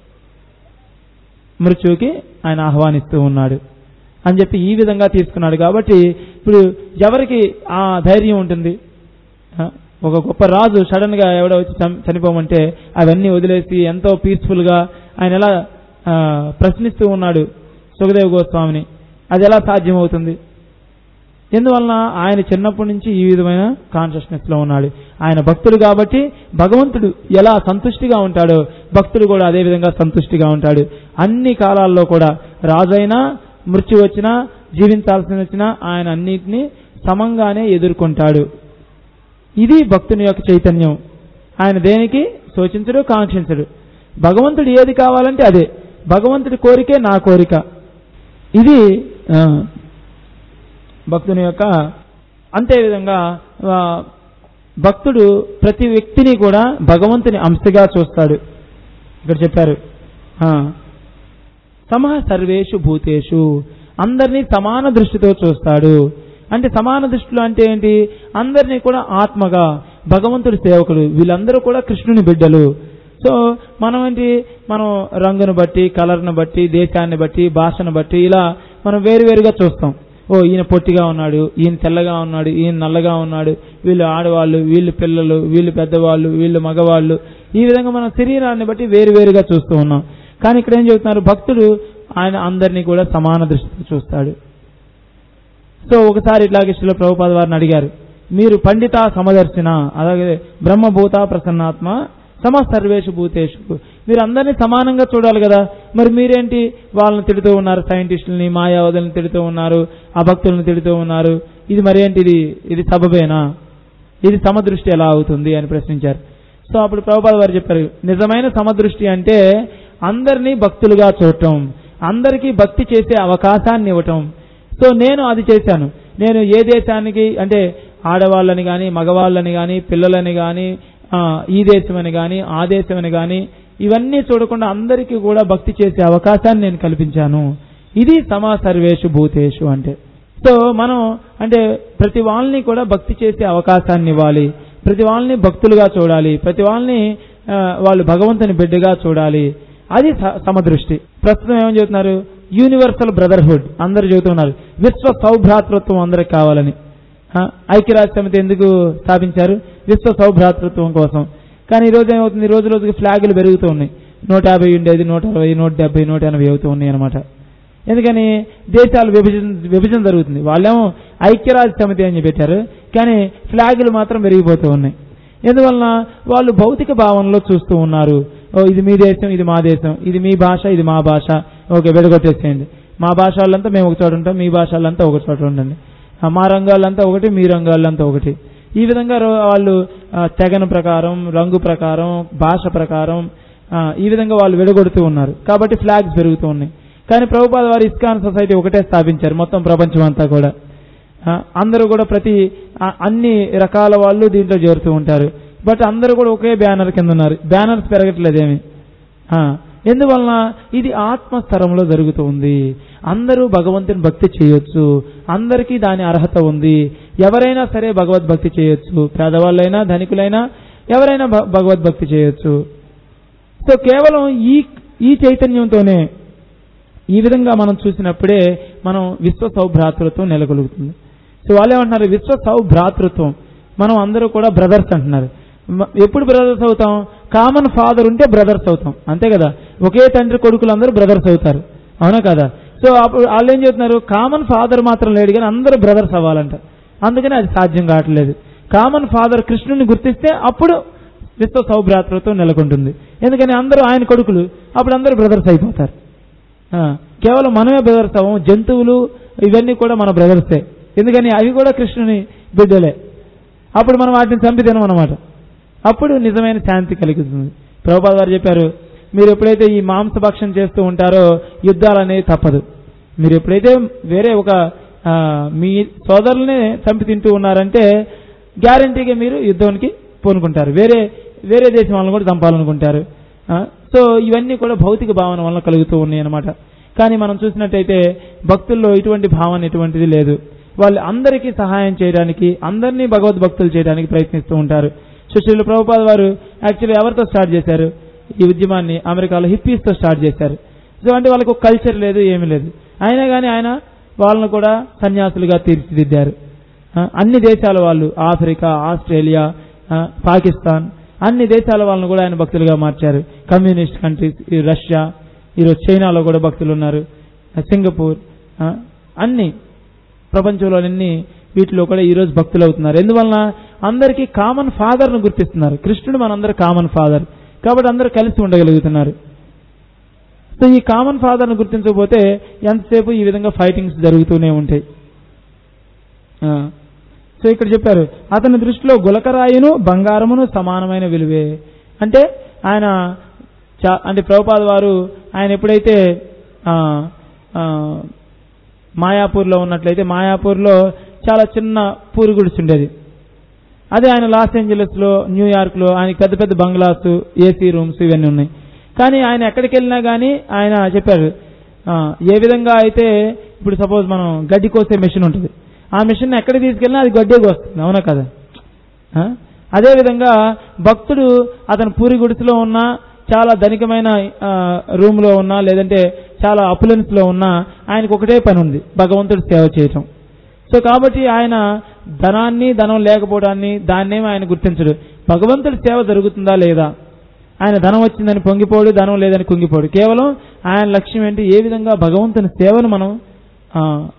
మృత్యువుకి ఆయన ఆహ్వానిస్తూ ఉన్నాడు అని చెప్పి ఈ విధంగా తీసుకున్నాడు కాబట్టి ఇప్పుడు ఎవరికి ఆ ధైర్యం ఉంటుంది ఆ, ఒక గొప్ప రాజు సడన్ గా ఎవడో వచ్చి చం- చనిపోమంటే అవన్నీ వదిలేసి ఎంతో పీస్ఫుల్ గా ఆయన ఎలా ఆ, ప్రశ్నిస్తూ ఉన్నాడు సుఖదేవ్ గోస్వామిని అది ఎలా సాధ్యమవుతుంది ఎందువలన ఆయన చిన్నప్పటి నుంచి ఈ విధమైన కాన్షియస్నెస్ లో ఉన్నాడు ఆయన భక్తుడు కాబట్టి భగవంతుడు ఎలా సంతుష్టిగా ఉంటాడో భక్తుడు కూడా అదే విధంగా సంతుష్టిగా ఉంటాడు అన్ని కాలాల్లో కూడా రాజైనా మృత్యు వచ్చినా జీవించాల్సి వచ్చినా ఆయన అన్నిటినీ సమంగానే ఎదుర్కొంటాడు ఇది భక్తుని యొక్క చైతన్యం ఆయన దేనికి శోచించడు కాంక్షించడు భగవంతుడు ఏది కావాలంటే అదే భగవంతుడి కోరికే నా కోరిక ఇది ఆ, భక్తుని యొక్క అంతే విధంగా ఆ, భక్తుడు ప్రతి వ్యక్తిని కూడా భగవంతుని అంశగా చూస్తాడు ఇక్కడ చెప్పారు ఆ, సమః సర్వేషు భూతేషు అందరినీ సమాన దృష్టితో చూస్తాడు అంటే సమాన దృష్టిలో అంటే ఏంటి అందరినీ కూడా ఆత్మగా భగవంతుడి సేవకుడు వీళ్ళందరూ కూడా కృష్ణుని బిడ్డలు సో మనం ఏంటి మనం రంగును బట్టి కలర్ను బట్టి దేశాన్ని బట్టి భాషను బట్టి ఇలా మనం వేరువేరుగా చూస్తాం ఓ ఈయన పొట్టిగా ఉన్నాడు ఈయన తెల్లగా ఉన్నాడు ఈయన నల్లగా ఉన్నాడు వీళ్ళు ఆడవాళ్ళు వీళ్ళు పిల్లలు వీళ్ళు పెద్దవాళ్ళు వీళ్ళు మగవాళ్ళు ఈ విధంగా మన శరీరాన్ని బట్టి వేరువేరుగా చూస్తూ ఉన్నాం కానీ ఇక్కడ ఏం చెబుతున్నారు భక్తుడు ఆయన అందరినీ కూడా సమాన దృష్టితో చూస్తాడు సో ఒకసారి ఇట్లాగే శిల ప్రభుపాద వారిని అడిగారు మీరు పండిత సమదర్శన అలాగే బ్రహ్మభూత ప్రసన్నాత్మ సమ సర్వేషు భూతేషు మీరు అందరినీ సమానంగా చూడాలి కదా మరి మీరేంటి వాళ్ళని తిడుతూ ఉన్నారు సైంటిస్టులని మాయావదులను తిడుతూ ఉన్నారు ఆ భక్తులను తిడుతూ ఉన్నారు ఇది మరేంటి ఇది ఇది సబబేనా ఇది సమదృష్టి ఎలా అవుతుంది అని ప్రశ్నించారు సో అప్పుడు ప్రభుపాద వారు చెప్పారు నిజమైన సమదృష్టి అంటే అందరినీ భక్తులుగా చూడటం అందరికీ భక్తి చేసే అవకాశాన్ని ఇవ్వటం సో నేను అది చేశాను నేను ఏ దేశానికి అంటే ఆడవాళ్ళని కానీ మగవాళ్ళని కానీ పిల్లలని కానీ ఈ దేశమని కానీ ఆ దేశమని కానీ ఇవన్నీ చూడకుండా అందరికీ కూడా భక్తి చేసే అవకాశాన్ని నేను కల్పించాను ఇది సమా సర్వేషు భూతేషు అంటే సో మనం అంటే ప్రతి వాళ్ళని కూడా భక్తి చేసే అవకాశాన్ని ఇవ్వాలి ప్రతి వాళ్ళని భక్తులుగా చూడాలి ప్రతి వాళ్ళని ఆ, వాళ్ళు భగవంతుని బిడ్డగా చూడాలి అది స- సమదృష్టి ప్రస్తుతం ఏమని చెబుతున్నారు యూనివర్సల్ బ్రదర్హుడ్ అందరు చెబుతున్నారు విశ్వ సౌభ్రాతృత్వం అందరికి కావాలని ఆ, ఐక్యరాజ్య సమితి ఎందుకు స్థాపించారు విశ్వ సౌభ్రాతృత్వం కోసం కానీ ఈ రోజు ఏమవుతుంది రోజు రోజుకి ఫ్లాగులు పెరుగుతూ ఉన్నాయి నూట యాభై ఉండేది నూట అరవై నూట డెబ్బై నూట ఎనభై అవుతూ ఉన్నాయి అనమాట ఎందుకని దేశాలు విభజన విభజన జరుగుతుంది వాళ్ళేమో ఐక్యరాజ్య సమితి అని పెట్టారు కానీ ఫ్లాగులు మాత్రం పెరిగిపోతూ ఉన్నాయి ఎందువలన వాళ్ళు భౌతిక భావనలో చూస్తూ ఉన్నారు ఓ ఇది మీ దేశం ఇది మా దేశం ఇది మీ భాష ఇది మా భాష ఓకే విడగొట్టేసేయండి మా భాష వాళ్ళంతా మేము ఒక చోట ఉంటాం మీ భాష వాళ్ళంతా ఒక చోట ఉండండి ఆ, మా రంగాలంతా ఒకటి మీ రంగాలంతా ఒకటి ఈ విధంగా రో- వాళ్ళు ఆ, తెగన ప్రకారం రంగు ప్రకారం భాష ప్రకారం ఆ, ఈ విధంగా వాళ్ళు విడగొడుతూ ఉన్నారు కాబట్టి ఫ్లాగ్స్ పెరుగుతూ ఉన్నాయి కానీ ప్రభుపాద వారు ఇస్కాన్ సొసైటీ ఒకటే స్థాపించారు మొత్తం ప్రపంచం అంతా కూడా ఆ, అందరూ కూడా ప్రతి ఆ, అన్ని రకాల వాళ్ళు దీంట్లో చేరుతూ ఉంటారు బట్ అందరూ కూడా ఒకే బ్యానర్ కింద ఉన్నారు బ్యానర్స్ పెరగట్లేదేమి ఆ, ఎందువలన ఇది ఆత్మ స్థరంలో జరుగుతుంది అందరూ భగవంతుని భక్తి చేయొచ్చు అందరికీ దాని అర్హత ఉంది ఎవరైనా సరే భగవద్భక్తి చేయొచ్చు పేదవాళ్ళైనా ధనికులైనా ఎవరైనా భ- భగవద్భక్తి చేయొచ్చు సో కేవలం ఈ ఈ చైతన్యంతోనే ఈ విధంగా మనం చూసినప్పుడే మనం విశ్వ సౌభ్రాతృత్వం నెలకొలుగుతుంది సో వాళ్ళు ఏమంటున్నారు విశ్వ సౌభ్రాతృత్వం మనం అందరూ కూడా బ్రదర్స్ అంటున్నారు మ- ఎప్పుడు బ్రదర్స్ అవుతాం కామన్ ఫాదర్ ఉంటే బ్రదర్స్ అవుతాం అంతే కదా ఒకే తండ్రి కొడుకులు అందరూ బ్రదర్స్ అవుతారు అవునా కదా సో అప్పుడు వాళ్ళు ఏం చెప్తున్నారు కామన్ ఫాదర్ మాత్రం లేడు కానీ అందరూ బ్రదర్స్ అవ్వాలంట అందుకని అది సాధ్యం కావట్లేదు కామన్ ఫాదర్ కృష్ణుని గుర్తిస్తే అప్పుడు విశ్వ సౌభ్రాతృత్వం నెలకొంటుంది ఎందుకని అందరూ ఆయన కొడుకులు అప్పుడు అందరూ బ్రదర్స్ అయిపోతారు ఆ, కేవలం మనమే బ్రదర్స్ అవ్వం జంతువులు ఇవన్నీ కూడా మన బ్రదర్సే ఎందుకని అవి కూడా కృష్ణుని బిడ్డలే అప్పుడు మనం వాటిని చంపి తినం అనమాట అప్పుడు నిజమైన శాంతి కలుగుతుంది ప్రభుపాద వారు చెప్పారు మీరు ఎప్పుడైతే ఈ మాంసభక్షం చేస్తూ ఉంటారో యుద్ధాలు అనేవి తప్పదు మీరు ఎప్పుడైతే వేరే ఒక ఆ, మీ సోదరులనే చంపి తింటూ ఉన్నారంటే గ్యారంటీగా మీరు యుద్ధానికి పూనుకుంటారు వేరే వేరే దేశం వాళ్ళని కూడా చంపాలనుకుంటారు ఆ, సో ఇవన్నీ కూడా భౌతిక భావన వలన కలుగుతూ ఉన్నాయి అన్నమాట కానీ మనం చూసినట్టయితే భక్తుల్లో ఇటువంటి భావన ఎటువంటిది లేదు వాళ్ళు అందరికీ సహాయం చేయడానికి అందరినీ భగవద్భక్తులు చేయడానికి ప్రయత్నిస్తూ ఉంటారు సుశీల ప్రభుపాద వారు యాక్చువల్లీ ఎవరితో స్టార్ట్ చేశారు ఈ ఉద్యమాన్ని అమెరికాలో హిప్పీస్తో స్టార్ట్ చేశారు సో అంటే వాళ్ళకు ఒక కల్చర్ లేదు ఏమీ లేదు అయినా కానీ ఆయన వాళ్ళను కూడా సన్యాసులుగా తీర్చిదిద్దారు ఆ, అన్ని దేశాల వాళ్ళు ఆఫ్రికా ఆస్ట్రేలియా ఆ, పాకిస్తాన్ అన్ని దేశాల వాళ్ళను కూడా ఆయన భక్తులుగా మార్చారు కమ్యూనిస్ట్ కంట్రీస్ ఈ రష్యా ఈరోజు చైనాలో కూడా భక్తులు ఉన్నారు ఆ, సింగపూర్ ఆ, అన్ని ప్రపంచంలో అన్ని వీటిలో కూడా ఈరోజు భక్తులు అవుతున్నారు ఎందువలన అందరికీ కామన్ ఫాదర్ను గుర్తిస్తున్నారు కృష్ణుడు మనందరూ కామన్ ఫాదర్ కాబట్టి అందరూ కలిసి ఉండగలుగుతున్నారు సో ఈ కామన్ ఫాదర్ను గుర్తించకపోతే ఎంతసేపు ఈ విధంగా ఫైటింగ్స్ జరుగుతూనే ఉంటాయి ఆ, సో ఇక్కడ చెప్పారు అతని దృష్టిలో గులకరాయిను బంగారమును సమానమైన విలువే అంటే ఆయన చా- అంటే ప్రభుపాద వారు ఆయన ఎప్పుడైతే ఆ, ఆ, మాయాపూర్లో ఉన్నట్లయితే మాయాపూర్లో చాలా చిన్న పూరి గుడిసి ఉండేది అదే ఆయన లాస్ ఏంజలస్లో న్యూయార్క్లో ఆయన పెద్ద పెద్ద బంగ్లాస్ ఏసీ రూమ్స్ ఇవన్నీ ఉన్నాయి కానీ ఆయన ఎక్కడికి వెళ్ళినా కానీ ఆయన చెప్పారు ఆ, ఏ విధంగా అయితే ఇప్పుడు సపోజ్ మనం గడ్డి కోసే మెషిన్ ఉంటుంది ఆ మెషిన్ ఎక్కడికి తీసుకెళ్ళినా అది గడ్డేకి వస్తుంది అవునా కదా ఆ? అదేవిధంగా భక్తుడు అతను పూరి గుడిసెలో ఉన్న చాలా ధనికమైన ఆ, రూమ్లో ఉన్నా లేదంటే చాలా అపులెన్స్ లో ఉన్నా ఆయనకు ఒకటే పని ఉంది భగవంతుడి సేవ చేయటం సో కాబట్టి ఆయన ధనాన్ని ధనం లేకపోవడాన్ని దాన్నేమో ఆయన గుర్తించడు భగవంతుడి సేవ జరుగుతుందా లేదా ఆయన ధనం వచ్చిందని పొంగిపోడు ధనం లేదని కుంగిపోడు కేవలం ఆయన లక్ష్యం ఏంటి ఏ విధంగా భగవంతుని సేవను మనం ఆ,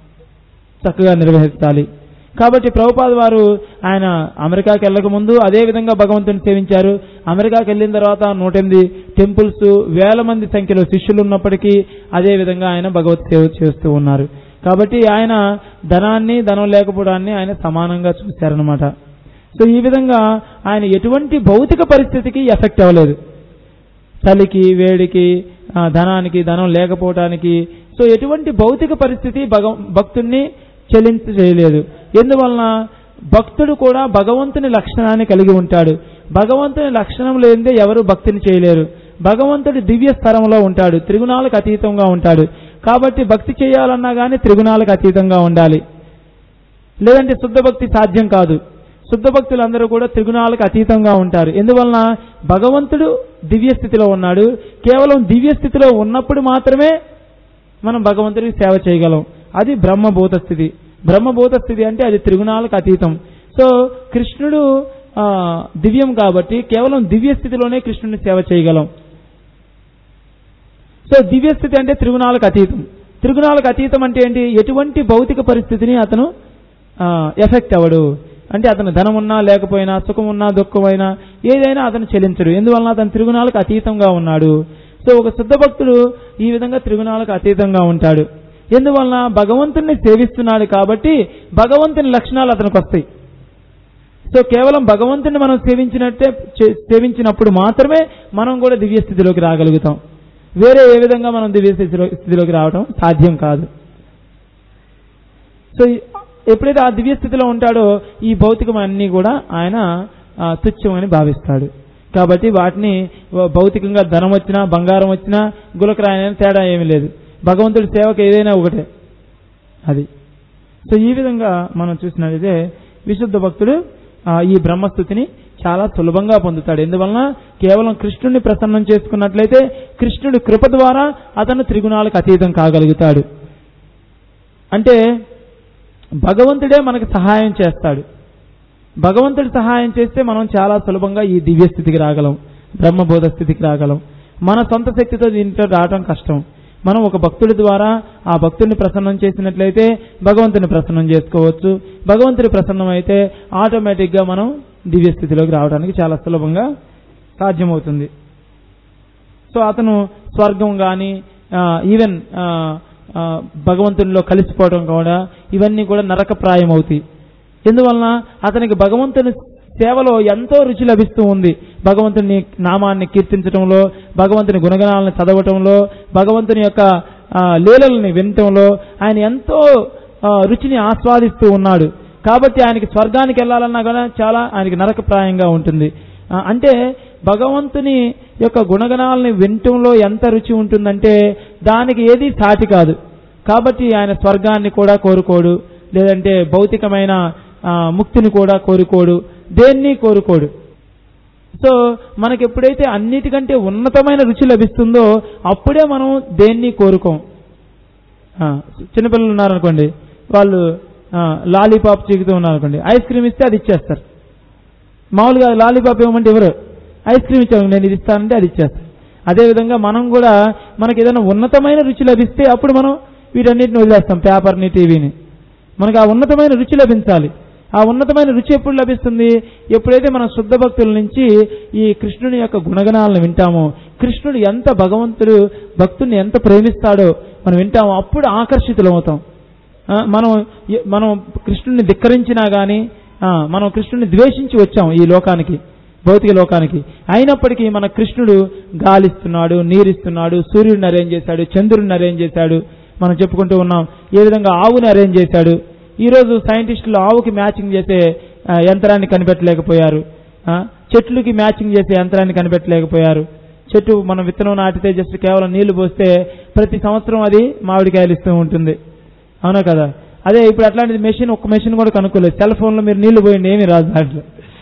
చక్కగా నిర్వహించాలి కాబట్టి ప్రభుపాద వారు ఆయన అమెరికాకి వెళ్ళక ముందు అదే విధంగా భగవంతుని సేవించారు అమెరికాకి వెళ్ళిన తర్వాత నూట ఎనిమిది టెంపుల్స్ వేల మంది సంఖ్యలో శిష్యులు ఉన్నప్పటికీ అదే విధంగా ఆయన భగవత్ సేవ చేస్తూ ఉన్నారు కాబట్టి ఆయన ధనాన్ని ధనం లేకపోవడాన్ని ఆయన సమానంగా చూశారనమాట సో ఈ విధంగా ఆయన ఎటువంటి భౌతిక పరిస్థితికి ఎఫెక్ట్ అవ్వలేదు చలికి వేడికి ఆ, ధనానికి ధనం లేకపోవటానికి సో ఎటువంటి భౌతిక పరిస్థితి భగ భక్తుణ్ణి చెల్లించ చేయలేదు ఎందువలన భక్తుడు కూడా భగవంతుని లక్షణాన్ని కలిగి ఉంటాడు భగవంతుని లక్షణం లేనిదే ఎవరు భక్తిని చేయలేరు భగవంతుడు దివ్య స్థలంలో ఉంటాడు త్రిగుణాలకు అతీతంగా ఉంటాడు కాబట్టి భక్తి చేయాలన్నా కానీ త్రిగుణాలకు అతీతంగా ఉండాలి లేదంటే శుద్ధ భక్తి సాధ్యం కాదు శుద్ధ భక్తులందరూ కూడా త్రిగుణాలకు అతీతంగా ఉంటారు ఎందువలన భగవంతుడు దివ్య స్థితిలో ఉన్నాడు కేవలం దివ్య స్థితిలో ఉన్నప్పుడు మాత్రమే మనం భగవంతుడికి సేవ చేయగలం అది బ్రహ్మభూత స్థితి బ్రహ్మభూత స్థితి అంటే అది త్రిగుణాలకు అతీతం సో కృష్ణుడు ఆ, దివ్యం కాబట్టి కేవలం దివ్య స్థితిలోనే కృష్ణుని సేవ చేయగలం సో దివ్య స్థితి అంటే త్రిగుణాలకు అతీతం త్రిగుణాలకు అతీతం అంటే ఏంటి ఎటువంటి భౌతిక పరిస్థితిని అతను ఎఫెక్ట్ అవ్వడు అంటే అతను ధనం ఉన్నా లేకపోయినా సుఖం ఉన్నా దుఃఖమైనా ఏదైనా అతను చెల్లించడు ఎందువలన అతను త్రిగుణాలకు అతీతంగా ఉన్నాడు సో ఒక శుద్ధ భక్తుడు ఈ విధంగా త్రిగుణాలకు అతీతంగా ఉంటాడు ఎందువలన భగవంతుణ్ణి సేవిస్తున్నాడు కాబట్టి భగవంతుని లక్షణాలు అతనికి వస్తాయి సో కేవలం భగవంతుని మనం సేవించినట్టే చే- సేవించినప్పుడు మాత్రమే మనం కూడా దివ్య స్థితిలోకి రాగలుగుతాం వేరే ఏ విధంగా మనం దివ్య స్థితిలో స్థితిలోకి రావడం సాధ్యం కాదు సో ఈ- ఎప్పుడైతే ఆ దివ్య స్థితిలో ఉంటాడో ఈ భౌతికమన్నీ కూడా ఆయన ఆ, తుచ్చమని భావిస్తాడు కాబట్టి వాటిని వ- భౌతికంగా ధనం వచ్చినా బంగారం వచ్చినా గులకరాయన తేడా ఏమీ లేదు భగవంతుడి సేవకు ఏదైనా ఒకటే అది సో ఈ విధంగా మనం చూసినట్లయితే విశుద్ధ భక్తుడు ఆ, ఈ బ్రహ్మస్థుతిని చాలా సులభంగా పొందుతాడు ఎందువలన కేవలం కృష్ణుడిని ప్రసన్నం చేసుకున్నట్లయితే కృష్ణుడి కృప ద్వారా అతను త్రిగుణాలకు అతీతం కాగలుగుతాడు అంటే భగవంతుడే మనకు సహాయం చేస్తాడు భగవంతుడి సహాయం చేస్తే మనం చాలా సులభంగా ఈ దివ్య స్థితికి రాగలం బ్రహ్మబోధ స్థితికి రాగలం మన సొంత శక్తితో దీంట్లో రావడం కష్టం మనం ఒక భక్తుడి ద్వారా ఆ భక్తుడిని ప్రసన్నం చేసినట్లయితే భగవంతుని ప్రసన్నం చేసుకోవచ్చు భగవంతుడి ప్రసన్నం అయితే ఆటోమేటిక్గా మనం దివ్య స్థితిలోకి రావడానికి చాలా సులభంగా సాధ్యమవుతుంది సో అతను స్వర్గం కానీ ఈవెన్ భగవంతునిలో కలిసిపోవడం కూడా ఇవన్నీ కూడా నరకప్రాయం అవుతాయి ఎందువలన అతనికి భగవంతుని సేవలో ఎంతో రుచి లభిస్తూ ఉంది భగవంతుని నామాన్ని కీర్తించడంలో భగవంతుని గుణగణాలను చదవటంలో భగవంతుని యొక్క ఆ, లీలల్ని వినటంలో ఆయన ఎంతో ఆ, రుచిని ఆస్వాదిస్తూ ఉన్నాడు కాబట్టి ఆయనకి స్వర్గానికి వెళ్ళాలన్నా కూడా చాలా ఆయనకి నరకప్రాయంగా ఉంటుంది ఆ, అంటే భగవంతుని యొక్క గుణగణాలని వినటంలో ఎంత రుచి ఉంటుందంటే దానికి ఏది సాటి కాదు కాబట్టి ఆయన స్వర్గాన్ని కూడా కోరుకోడు లేదంటే భౌతికమైన ఆ, ముక్తిని కూడా కోరుకోడు దేన్ని కోరుకోడు సో మనకి ఎప్పుడైతే అన్నిటికంటే ఉన్నతమైన రుచి లభిస్తుందో అప్పుడే మనం దేన్ని కోరుకోం ఆ, చిన్నపిల్లలు ఉన్నారనుకోండి వాళ్ళు లాలీపాప్ చీకుతూ ఉన్నారనుకోండి ఐస్ క్రీమ్ ఇస్తే అది ఇచ్చేస్తారు మామూలుగా లాలీపాప్ ఇవ్వమంటే ఎవరు ఐస్ క్రీమ్ ఇచ్చాను నేను ఇది ఇస్తానంటే అది ఇచ్చేస్తాను అదేవిధంగా మనం కూడా మనకి ఏదైనా ఉన్నతమైన రుచి లభిస్తే అప్పుడు మనం వీటన్నిటిని వదిలేస్తాం పేపర్ని టీవీని మనకు ఆ ఉన్నతమైన రుచి లభించాలి ఆ ఉన్నతమైన రుచి ఎప్పుడు లభిస్తుంది ఎప్పుడైతే మనం శుద్ధ భక్తుల నుంచి ఈ కృష్ణుని యొక్క గుణగణాలను వింటామో కృష్ణుడు ఎంత భగవంతుడు భక్తుని ఎంత ప్రేమిస్తాడో మనం వింటామో అప్పుడు ఆకర్షితులవుతాం ఆ, మనం మనం కృష్ణుడిని ధిక్కరించినా గాని ఆ, మనం కృష్ణుడిని ద్వేషించి వచ్చాం ఈ లోకానికి భౌతిక లోకానికి అయినప్పటికీ మన కృష్ణుడు గాలిస్తున్నాడు నీరిస్తున్నాడు సూర్యుడిని అరేంజ్ చేశాడు చంద్రుడిని అరేంజ్ చేశాడు మనం చెప్పుకుంటూ ఉన్నాం ఏ విధంగా ఆవుని అరేంజ్ చేశాడు ఈ రోజు సైంటిస్టులు ఆవుకి మ్యాచింగ్ చేసే ఆ, యంత్రాన్ని కనిపెట్టలేకపోయారు ఆ, చెట్లుకి మ్యాచింగ్ చేసే యంత్రాన్ని కనిపెట్టలేకపోయారు చెట్టు మనం విత్తనం నాటితే జస్ట్ కేవలం నీళ్లు పోస్తే ప్రతి సంవత్సరం అది మామిడికాయలు ఇస్తూ ఉంటుంది అవునా కదా అదే ఇప్పుడు అట్లాంటిది మెషిన్ ఒక్క మెషిన్ కూడా కనుక్కోలేదు సెల్ ఫోన్లో మీరు నీళ్లు పోయింది ఏమీ రాదు దాంట్లో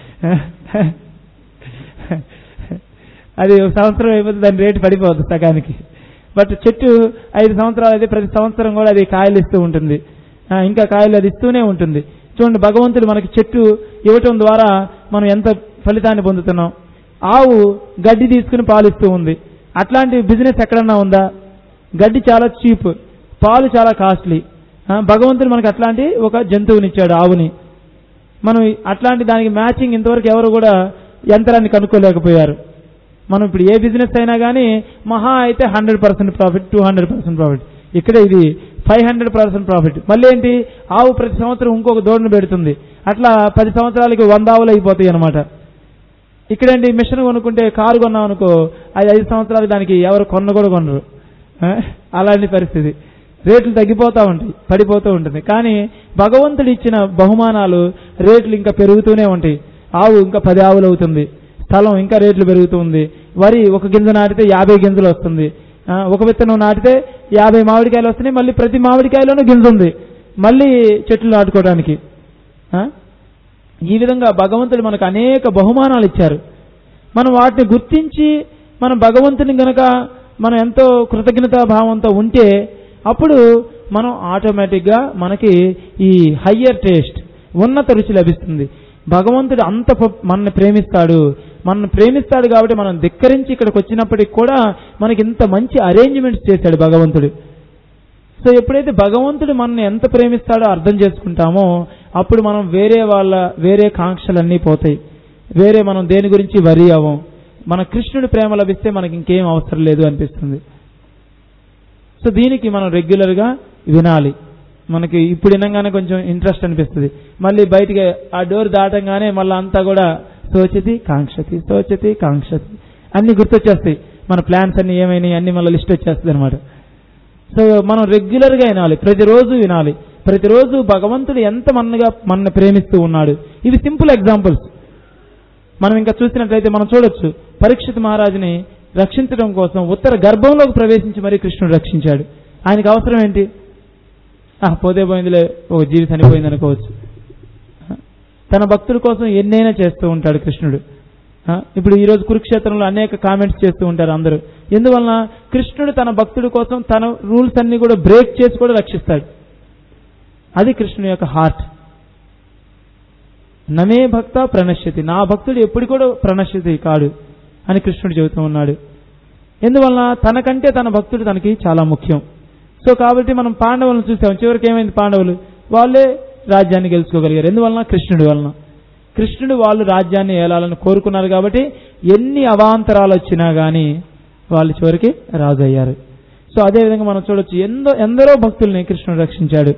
అది ఒక సంవత్సరం అయిపోతే దాని రేటు పడిపోతుంది సగానికి బట్ చెట్టు ఐదు సంవత్సరాలు అయితే ప్రతి సంవత్సరం కూడా అది కాయలు ఇస్తూ ఉంటుంది ఆ, ఇంకా కాయలు అది ఇస్తూనే ఉంటుంది చూడండి భగవంతుడు మనకి చెట్టు ఇవ్వటం ద్వారా మనం ఎంత ఫలితాన్ని పొందుతున్నాం ఆవు గడ్డి తీసుకుని పాలిస్తూ ఉంది అట్లాంటి బిజినెస్ ఎక్కడన్నా ఉందా గడ్డి చాలా చీప్ పాలు చాలా కాస్ట్లీ ఆ, భగవంతుడు మనకి అట్లాంటి ఒక జంతువునిచ్చాడు ఆవుని మనం అట్లాంటి దానికి మ్యాచింగ్ ఇంతవరకు ఎవరు కూడా యంత్రాన్ని కనుక్కోలేకపోయారు మనం ఇప్పుడు ఏ బిజినెస్ అయినా కానీ మహా అయితే hundred percent profit two hundred percent profit ఇక్కడ ఇది ఫైవ్ హండ్రెడ్ పర్సెంట్ ప్రాఫిట్ మళ్ళీ ఏంటి ఆవు ప్రతి సంవత్సరం ఇంకొక దోడును పెడుతుంది అట్లా పది సంవత్సరాలకి వంద ఆవులు అయిపోతాయి అనమాట ఇక్కడేంటి మిషన్ కొనుక్కుంటే కారు కొన్నాం అనుకో అది ఐదు సంవత్సరాలు దానికి ఎవరు కొన్న కూడా కొనరు ఆ? అలాంటి పరిస్థితి రేట్లు తగ్గిపోతూ ఉంటాయి పడిపోతూ ఉంటుంది కానీ భగవంతుడు ఇచ్చిన బహుమానాలు రేట్లు ఇంకా పెరుగుతూనే ఉంటాయి ఆవు ఇంకా పది ఆవులు అవుతుంది స్థలం ఇంకా రేట్లు పెరుగుతుంది వరి ఒక గింజ నాటితే యాభై గింజలు వస్తుంది ఆ, ఒక విత్తనం నాటితే యాభై మామిడికాయలు వస్తున్నాయి మళ్ళీ ప్రతి మామిడికాయలోనూ గింజ ఉంది మళ్ళీ చెట్లు నాటుకోవడానికి ఆ? ఈ విధంగా భగవంతుడు మనకు అనేక బహుమానాలు ఇచ్చారు మనం వాటిని గుర్తించి మనం భగవంతుని గనక మనం ఎంతో కృతజ్ఞతా భావంతో ఉంటే అప్పుడు మనం ఆటోమేటిక్గా మనకి ఈ హయ్యర్ టేస్ట్ ఉన్నత రుచి లభిస్తుంది భగవంతుడు అంత ప- మనల్ని ప్రేమిస్తాడు మనల్ని ప్రేమిస్తాడు కాబట్టి మనం ధిక్కరించి ఇక్కడికి వచ్చినప్పటికి కూడా మనకి ఇంత మంచి అరేంజ్మెంట్స్ చేశాడు భగవంతుడు సో ఎప్పుడైతే భగవంతుడు మనల్ని ఎంత ప్రేమిస్తాడో అర్థం చేసుకుంటామో అప్పుడు మనం వేరే వాళ్ళ వేరే కాంక్షలన్నీ పోతాయి వేరే మనం దేని గురించి వరి అవ్వం మన కృష్ణుడి ప్రేమ లభిస్తే మనకి ఇంకేం అవసరం లేదు అనిపిస్తుంది సో దీనికి మనం రెగ్యులర్గా వినాలి మనకి ఇప్పుడు వినంగానే కొంచెం ఇంట్రెస్ట్ అనిపిస్తుంది మళ్ళీ బయటికి ఆ డోర్ దాటంగానే మళ్ళీ అంతా కూడా సోచతి కాంక్షతి సోచతి కాంక్షతి అన్ని గుర్తొచ్చేస్తాయి మన ప్లాన్స్ అన్ని ఏమైనాయి అన్ని మళ్ళీ లిస్ట్ వచ్చేస్తుంది అనమాట సో మనం రెగ్యులర్గా వినాలి ప్రతిరోజు వినాలి ప్రతిరోజు భగవంతుడు ఎంత మన్నగా మన ప్రేమిస్తూ ఉన్నాడు ఇవి సింపుల్ ఎగ్జాంపుల్స్ మనం ఇంకా చూసినట్లయితే మనం చూడొచ్చు పరీక్షిత్ మహారాజుని రక్షించడం కోసం ఉత్తర గర్భంలోకి ప్రవేశించి మరీ కృష్ణుడు రక్షించాడు ఆయనకు అవసరం ఏంటి ఆ, పోతే పోయిందిలే ఒక జీవి చనిపోయింది అనుకోవచ్చు తన భక్తుల కోసం ఎన్నైనా చేస్తూ ఉంటాడు కృష్ణుడు ఆ, ఇప్పుడు ఈ రోజు కురుక్షేత్రంలో అనేక కామెంట్స్ చేస్తూ ఉంటారు అందరూ ఎందువలన కృష్ణుడు తన భక్తుడి కోసం తన రూల్స్ అన్ని కూడా బ్రేక్ చేసి కూడా రక్షిస్తాడు అది కృష్ణుని యొక్క హార్ట్ నమే భక్త ప్రణశ్యతి నా భక్తుడు ఎప్పుడు కూడా ప్రణశ్యతి కాడు అని కృష్ణుడు చెబుతూ ఉన్నాడు ఎందువలన తనకంటే తన భక్తుడు తనకి చాలా ముఖ్యం సో కాబట్టి మనం పాండవులను చూసాం చివరికి ఏమైంది పాండవులు వాళ్ళే రాజ్యాన్ని గెలుచుకోగలిగారు ఎందువలన కృష్ణుడి వలన కృష్ణుడు వాళ్ళు రాజ్యాన్ని ఏలాలని కోరుకున్నారు కాబట్టి ఎన్ని అవాంతరాలు వచ్చినా గానీ వాళ్ళు చివరికి రాజు అయ్యారు సో అదేవిధంగా మనం చూడొచ్చు ఎందో ఎందరో భక్తుల్ని కృష్ణుడు రక్షించాడు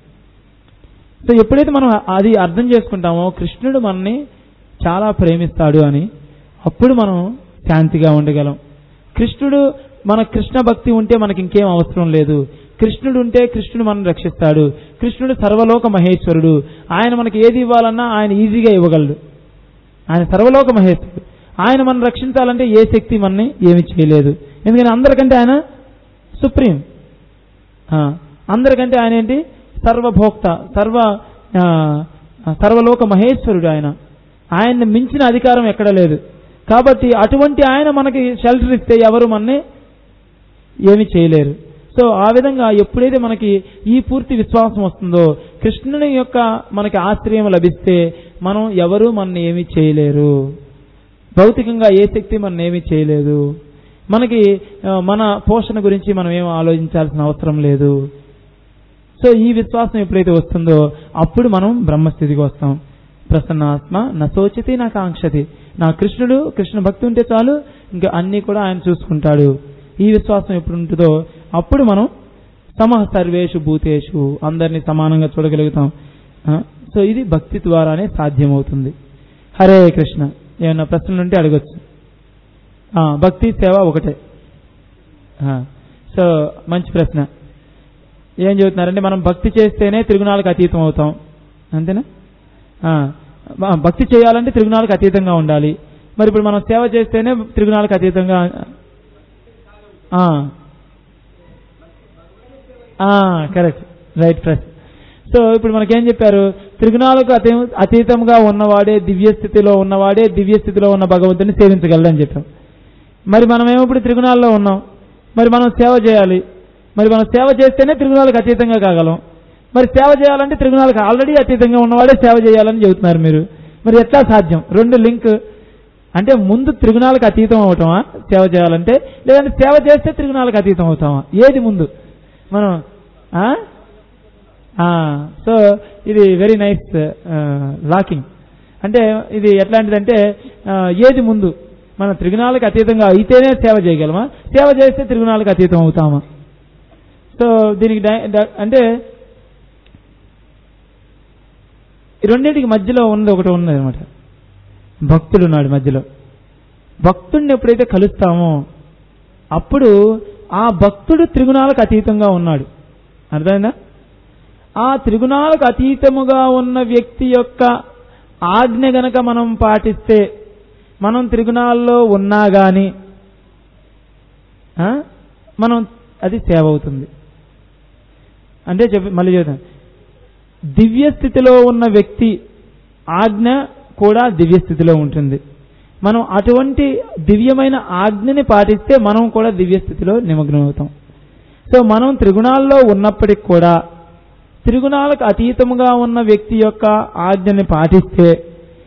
సో ఎప్పుడైతే మనం అది అర్థం చేసుకుంటామో కృష్ణుడు మనని చాలా ప్రేమిస్తాడు అని అప్పుడు మనం శాంతిగా ఉండగలం కృష్ణుడు మన కృష్ణ భక్తి ఉంటే మనకి ఇంకేం అవసరం లేదు కృష్ణుడు ఉంటే కృష్ణుడు మనం రక్షిస్తాడు కృష్ణుడు సర్వలోక మహేశ్వరుడు ఆయన మనకి ఏది ఇవ్వాలన్నా ఆయన ఈజీగా ఇవ్వగలడు ఆయన సర్వలోక మహేశ్వరుడు ఆయన మనం రక్షించాలంటే ఏ శక్తి మనని ఏమి చేయలేదు ఎందుకని అందరికంటే ఆయన సుప్రీం ఆ, అందరికంటే ఆయన ఏంటి సర్వభోక్త సర్వ ఆ, సర్వలోక మహేశ్వరుడు ఆయన ఆయన్ని మించిన అధికారం ఎక్కడ లేదు కాబట్టి అటువంటి ఆయన మనకి షెల్టర్ ఇస్తే ఎవరు మనని ఏమి చేయలేరు సో ఆ విధంగా ఎప్పుడైతే మనకి ఈ పూర్తి విశ్వాసం వస్తుందో కృష్ణుని యొక్క మనకి ఆశ్రయం లభిస్తే మనం ఎవరు మనని ఏమీ చేయలేరు భౌతికంగా ఏ శక్తి మన ఏమీ చేయలేదు మనకి ఆ, మన పోషణ గురించి మనం ఏం ఆలోచించాల్సిన అవసరం లేదు సో ఈ విశ్వాసం ఎప్పుడైతే వస్తుందో అప్పుడు మనం బ్రహ్మస్థితికి వస్తాం ప్రసన్నాత్మ నశోచితి నా కాంక్షతి నా కృష్ణుడు కృష్ణ భక్తి ఉంటే చాలు ఇంకా అన్నీ కూడా ఆయన చూసుకుంటాడు ఈ విశ్వాసం ఎప్పుడు ఉంటుందో అప్పుడు మనం సమః సర్వేషు భూతేషు అందరినీ సమానంగా చూడగలుగుతాం ఆ, సో ఇది భక్తి ద్వారానే సాధ్యమవుతుంది హరే కృష్ణ ఏమైనా ప్రశ్నలు ఉంటే అడగచ్చు ఆ, భక్తి సేవ ఒకటే ఆ, సో మంచి ప్రశ్న ఏం చెబుతున్నారంటే మనం భక్తి చేస్తేనే తిరుగునాలకు అతీతం అవుతాం అంతేనా ఆ, బ- భక్తి చేయాలంటే తిరుగునాలకు అతీతంగా ఉండాలి మరి ఇప్పుడు మనం సేవ చేస్తేనే తిరుగునాలకు అతీతంగా కరెక్ట్ రైట్ ప్రశ్న సో ఇప్పుడు మనకేం చెప్పారు త్రిగుణాలకు అతీ అతీతంగా ఉన్నవాడే దివ్య స్థితిలో ఉన్నవాడే దివ్య స్థితిలో ఉన్న భగవంతుని సేవించగలడని చెప్పాం మరి మనమేమో ఇప్పుడు త్రిగుణాల్లో ఉన్నాం మరి మనం సేవ చేయాలి మరి మనం సేవ చేస్తేనే త్రిగుణాలకు అతీతంగా కాగలం మరి సేవ చేయాలంటే త్రిగుణాలకు ఆల్రెడీ అతీతంగా ఉన్నవాడే సేవ చేయాలని చెబుతున్నారు మీరు మరి ఎట్లా సాధ్యం రెండు లింక్ అంటే ముందు త్రిగుణాలకు అతీతం అవటమా సేవ చేయాలంటే లేదంటే సేవ చేస్తే త్రిగుణాలకు అతీతం అవుతామా ఏది ముందు మనం ఆ? ఆ, సో ఇది వెరీ నైస్ లాకింగ్ అంటే ఇది ఎట్లాంటిదంటే ఆ, ఏది ముందు మన త్రిగుణాలకు అతీతంగా అయితేనే సేవ చేయగలమా సేవ చేస్తే త్రిగుణాలకు అతీతం అవుతామా సో దీనికి డై- డ- అంటే ఈ రెండింటికి మధ్యలో ఉన్నది ఒకటి ఉన్నది అనమాట భక్తుడు ఉన్నాడు మధ్యలో భక్తుడిని ఎప్పుడైతే కలుస్తామో అప్పుడు ఆ భక్తుడు త్రిగుణాలకు అతీతంగా ఉన్నాడు అర్థమైందా ఆ త్రిగుణాలకు అతీతముగా ఉన్న వ్యక్తి యొక్క ఆజ్ఞ గనక మనం పాటిస్తే మనం త్రిగుణాల్లో ఉన్నా గాని ఆ, మనం అది సేవ అవుతుంది అంటే చెప్పి మళ్ళీ చెప్తాను దివ్య స్థితిలో ఉన్న వ్యక్తి ఆజ్ఞ కూడా దివ్య స్థితిలో ఉంటుంది మనం అటువంటి దివ్యమైన ఆజ్ఞని పాటిస్తే మనం కూడా దివ్య స్థితిలో నిమగ్నం అవుతాం సో మనం త్రిగుణాల్లో ఉన్నప్పటికి కూడా త్రిగుణాలకు అతీతముగా ఉన్న వ్యక్తి యొక్క ఆజ్ఞని పాటిస్తే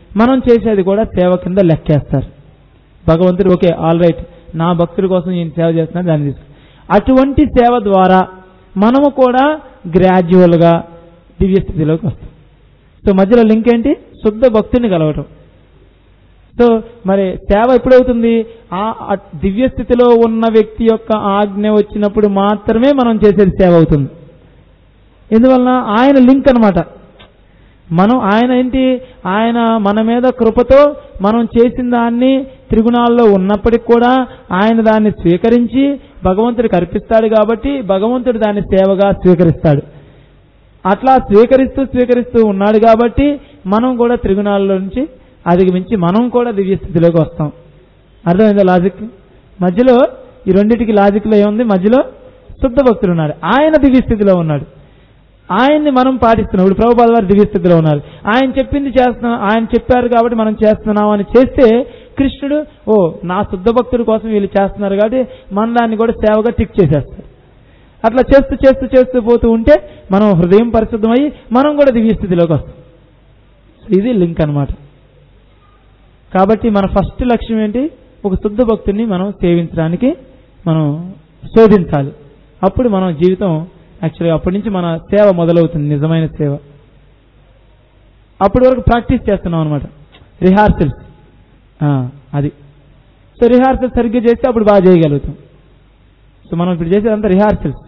మనం చేసేది కూడా సేవ కింద లెక్కేస్తారు భగవంతుడు ఓకే ఆల్ రైట్ నా భక్తుడి కోసం నేను సేవ చేస్తున్నా దాన్ని తీసుకు అటువంటి సేవ ద్వారా మనము కూడా గ్రాడ్యువల్గా దివ్య స్థితిలోకి వస్తాం సో మధ్యలో లింక్ ఏంటి శుద్ధ భక్తుని కలవటం సో మరి సేవ ఎప్పుడవుతుంది ఆ ఆ దివ్య స్థితిలో ఉన్న వ్యక్తి యొక్క ఆజ్ఞ వచ్చినప్పుడు మాత్రమే మనం చేసేది సేవ అవుతుంది ఎందువలన ఆయన లింక్ అన్నమాట మనం ఆయన ఏంటి ఆయన మన మీద కృపతో మనం చేసిన దాన్ని త్రిగుణాల్లో ఉన్నప్పటికి కూడా ఆయన దాన్ని స్వీకరించి భగవంతుడికి అర్పిస్తాడు కాబట్టి భగవంతుడు దాన్ని సేవగా స్వీకరిస్తాడు అట్లా స్వీకరిస్తూ స్వీకరిస్తూ ఉన్నాడు కాబట్టి మనం కూడా త్రిగుణాల్లో నుంచి అధిగమించి మనం కూడా దివ్య స్థితిలోకి వస్తాం అర్థమైందా లాజిక్ మధ్యలో ఈ రెండింటికి లాజిక్లో ఏముంది మధ్యలో శుద్ధ భక్తుడు ఉన్నాడు ఆయన దివ్య స్థితిలో ఉన్నాడు ఆయన్ని మనం పాటిస్తున్నాం ఇప్పుడు ప్రభుపాద వారు దివ్య స్థితిలో ఉన్నారు ఆయన చెప్పింది చేస్తున్నాం ఆయన చెప్పారు కాబట్టి మనం చేస్తున్నాం అని చేస్తే కృష్ణుడు ఓ నా శుద్ధ భక్తుడి కోసం వీళ్ళు చేస్తున్నారు కాబట్టి మన దాన్ని కూడా సేవగా టిక్ చేసేస్తారు అట్లా చేస్తూ చేస్తూ చేస్తూ పోతూ ఉంటే మనం హృదయం పరిశుద్ధమయ్యి మనం కూడా దివ్య స్థితిలోకి వస్తాం ఇది లింక్ అన్నమాట కాబట్టి మన ఫస్ట్ లక్ష్యం ఏంటి ఒక శుద్ధ భక్తుడిని మనం సేవించడానికి మనం శోధించాలి అప్పుడు మనం జీవితం యాక్చువల్గా అప్పటి నుంచి మన సేవ మొదలవుతుంది నిజమైన సేవ అప్పటి వరకు ప్రాక్టీస్ చేస్తున్నాం అనమాట రిహార్సల్స్ అది సో రిహార్సల్స్ సరిగ్గా చేస్తే అప్పుడు బాగా చేయగలుగుతాం సో మనం ఇప్పుడు చేసేదంతా రిహార్సల్స్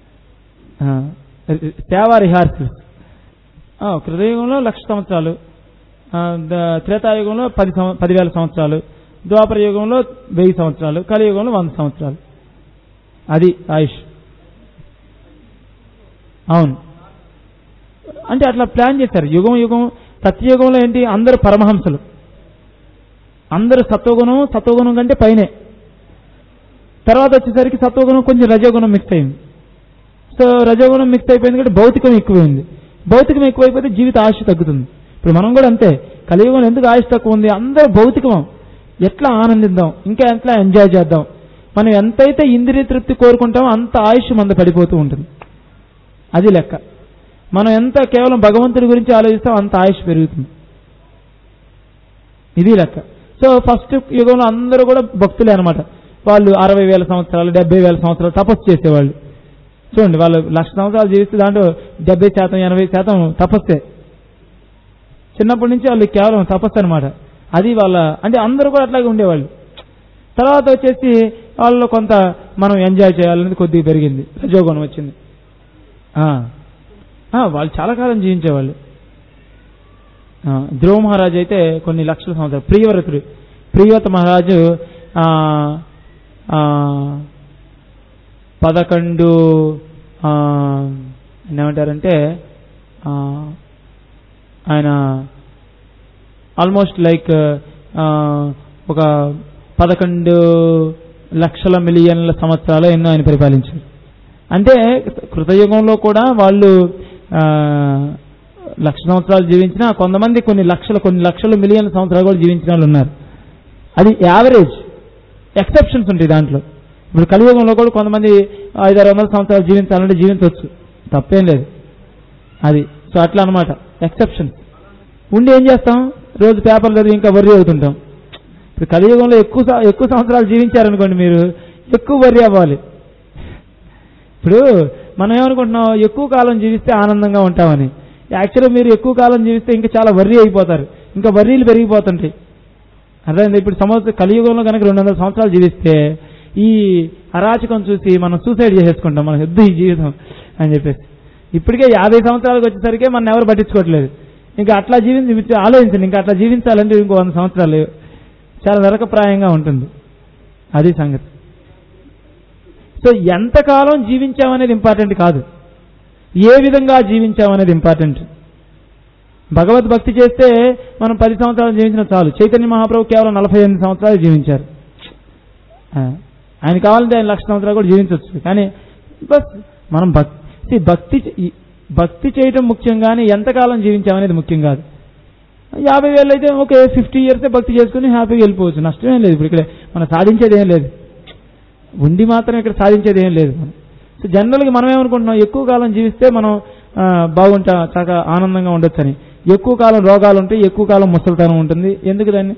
సేవా రిహార్సల్స్ కృతయుగంలో లక్ష సంవత్సరాలు ఆ, ద- త్రేతాయుగంలో పది సంవ- పదివేల సంవత్సరాలు ద్వాపర యుగంలో వెయ్యి సంవత్సరాలు కలియుగంలో వంద సంవత్సరాలు అది ఆయుష్ అవును అంటే అట్లా ప్లాన్ చేశారు యుగం యుగం సత్యయుగంలో ఏంటి అందరూ పరమహంసలు అందరూ సత్వగుణం సత్వగుణం కంటే పైనే తర్వాత వచ్చేసరికి సత్వగుణం కొంచెం రజోగుణం మిక్స్ అయింది సో రజోగుణం మిక్స్ అయిపోయింది కాబట్టి భౌతికం ఎక్కువైంది భౌతికం ఎక్కువైపోతే జీవిత ఆయుష్ తగ్గుతుంది ఇప్పుడు మనం కూడా అంతే కలియుగంలో ఎందుకు ఆయుష్ తక్కువ ఉంది అందరూ భౌతికం ఎట్లా ఆనందిద్దాం ఇంకా ఎట్లా ఎంజాయ్ చేద్దాం మనం ఎంతైతే ఇంద్రియ తృప్తి కోరుకుంటామో అంత ఆయుష్ మంద పడిపోతూ ఉంటుంది అది లెక్క మనం ఎంత కేవలం భగవంతుడి గురించి ఆలోచిస్తాం అంత ఆయుష్ పెరుగుతుంది ఇది లెక్క సో ఫస్ట్ యుగంలో అందరూ కూడా భక్తులే అనమాట వాళ్ళు అరవై వేల సంవత్సరాలు డెబ్బై వేల సంవత్సరాలు తపస్సు చేసేవాళ్ళు చూడండి వాళ్ళు లక్ష సంవత్సరాలు జీవిస్తే దాంట్లో డెబ్బై శాతం ఎనభై శాతం తపస్సే చిన్నప్పటి నుంచి వాళ్ళు కేవలం తపస్సు అనమాట అది వాళ్ళ అంటే అందరూ కూడా అట్లాగే ఉండేవాళ్ళు తర్వాత వచ్చేసి వాళ్ళు కొంత మనం ఎంజాయ్ చేయాలనేది కొద్దిగా పెరిగింది రజోగుణం వచ్చింది ఆ. ఆ, వాళ్ళు చాలా కాలం జీవించేవాళ్ళు ఆ, ధ్రువ మహారాజు అయితే కొన్ని లక్షల సంవత్సరాలు ప్రియవ్రతుడు ప్రియవ్రత మహారాజు ఆ, ఆ, పదకొండు ఆ, ఏమంటారంటే ఆ, ఆయన ఆల్మోస్ట్ లైక్ ఒక పదకొండు లక్షల మిలియన్ల సంవత్సరాలు ఎన్నో ఆయన పరిపాలించారు అంటే కృతయుగంలో కూడా వాళ్ళు ఆ, లక్ష సంవత్సరాలు జీవించిన కొంతమంది కొన్ని లక్షల కొన్ని లక్షల మిలియన్ సంవత్సరాలు కూడా జీవించిన వాళ్ళు ఉన్నారు అది యావరేజ్ ఎక్సెప్షన్స్ ఉంటాయి దాంట్లో ఇప్పుడు కలియుగంలో కూడా కొంతమంది ఐదారు వందల సంవత్సరాలు జీవించాలంటే జీవించవచ్చు తప్పేం లేదు అది సో అట్లా అనమాట ఎక్సెప్షన్ ఉండి ఏం చేస్తాం రోజు పేపర్లు చదివి ఇంకా వర్రీ అవుతుంటాం ఇప్పుడు కలియుగంలో ఎక్కువ స- ఎక్కువ సంవత్సరాలు జీవించారనుకోండి మీరు ఎక్కువ వర్రీ అవ్వాలి ఇప్పుడు మనం ఏమనుకుంటున్నాం ఎక్కువ కాలం జీవిస్తే ఆనందంగా ఉంటామని యాక్చువల్గా మీరు ఎక్కువ కాలం జీవిస్తే ఇంకా చాలా వర్రీ అయిపోతారు ఇంకా వర్రీలు పెరిగిపోతుంటాయి అర్థమైంది ఇప్పుడు సంవత్సరం కలియుగంలో కనుక రెండు వందల సంవత్సరాలు జీవిస్తే ఈ అరాచకం చూసి మనం సూసైడ్ చేసేసుకుంటాం మన వద్దు ఈ జీవితం అని చెప్పేసి ఇప్పటికే యాభై సంవత్సరాలకు వచ్చేసరికి మన ఎవరు పట్టించుకోవట్లేదు ఇంకా అట్లా జీవించి ఆలోచించండి ఇంకా అట్లా జీవించాలంటే ఇంకో వంద సంవత్సరాలు చాలా నరకప్రాయంగా ఉంటుంది అది సంగతి సో ఎంతకాలం జీవించామనేది ఇంపార్టెంట్ కాదు ఏ విధంగా జీవించామనేది ఇంపార్టెంట్ భగవద్భక్తి చేస్తే మనం పది సంవత్సరాలు జీవించిన చాలు చైతన్య మహాప్రభు కేవలం నలభై ఎనిమిది సంవత్సరాలు జీవించారు ఆ, ఆయన కావాలంటే ఆయన లక్ష సంవత్సరాలు కూడా జీవించవచ్చు కానీ బస్ మనం భక్తి భక్తి చే- ఈ భక్తి చేయటం ముఖ్యం కానీ ఎంతకాలం జీవించామనేది ముఖ్యం కాదు యాభై వేలు అయితే ఓకే ఫిఫ్టీ ఇయర్సే భక్తి చేసుకుని హ్యాపీగా వెళ్ళిపోవచ్చు నష్టమేం లేదు ఇప్పుడు ఇక్కడ మనం సాధించేది ఏం లేదు ఉండి మాత్రం ఇక్కడ సాధించేది ఏం లేదు మనం సో జనరల్గా మనం ఏమనుకుంటున్నాం ఎక్కువ కాలం జీవిస్తే మనం ఆ, బాగుంటా చాలా ఆనందంగా ఉండొచ్చని ఎక్కువ కాలం రోగాలు ఉంటాయి ఎక్కువ కాలం ముసలితనం ఉంటుంది ఎందుకు దాన్ని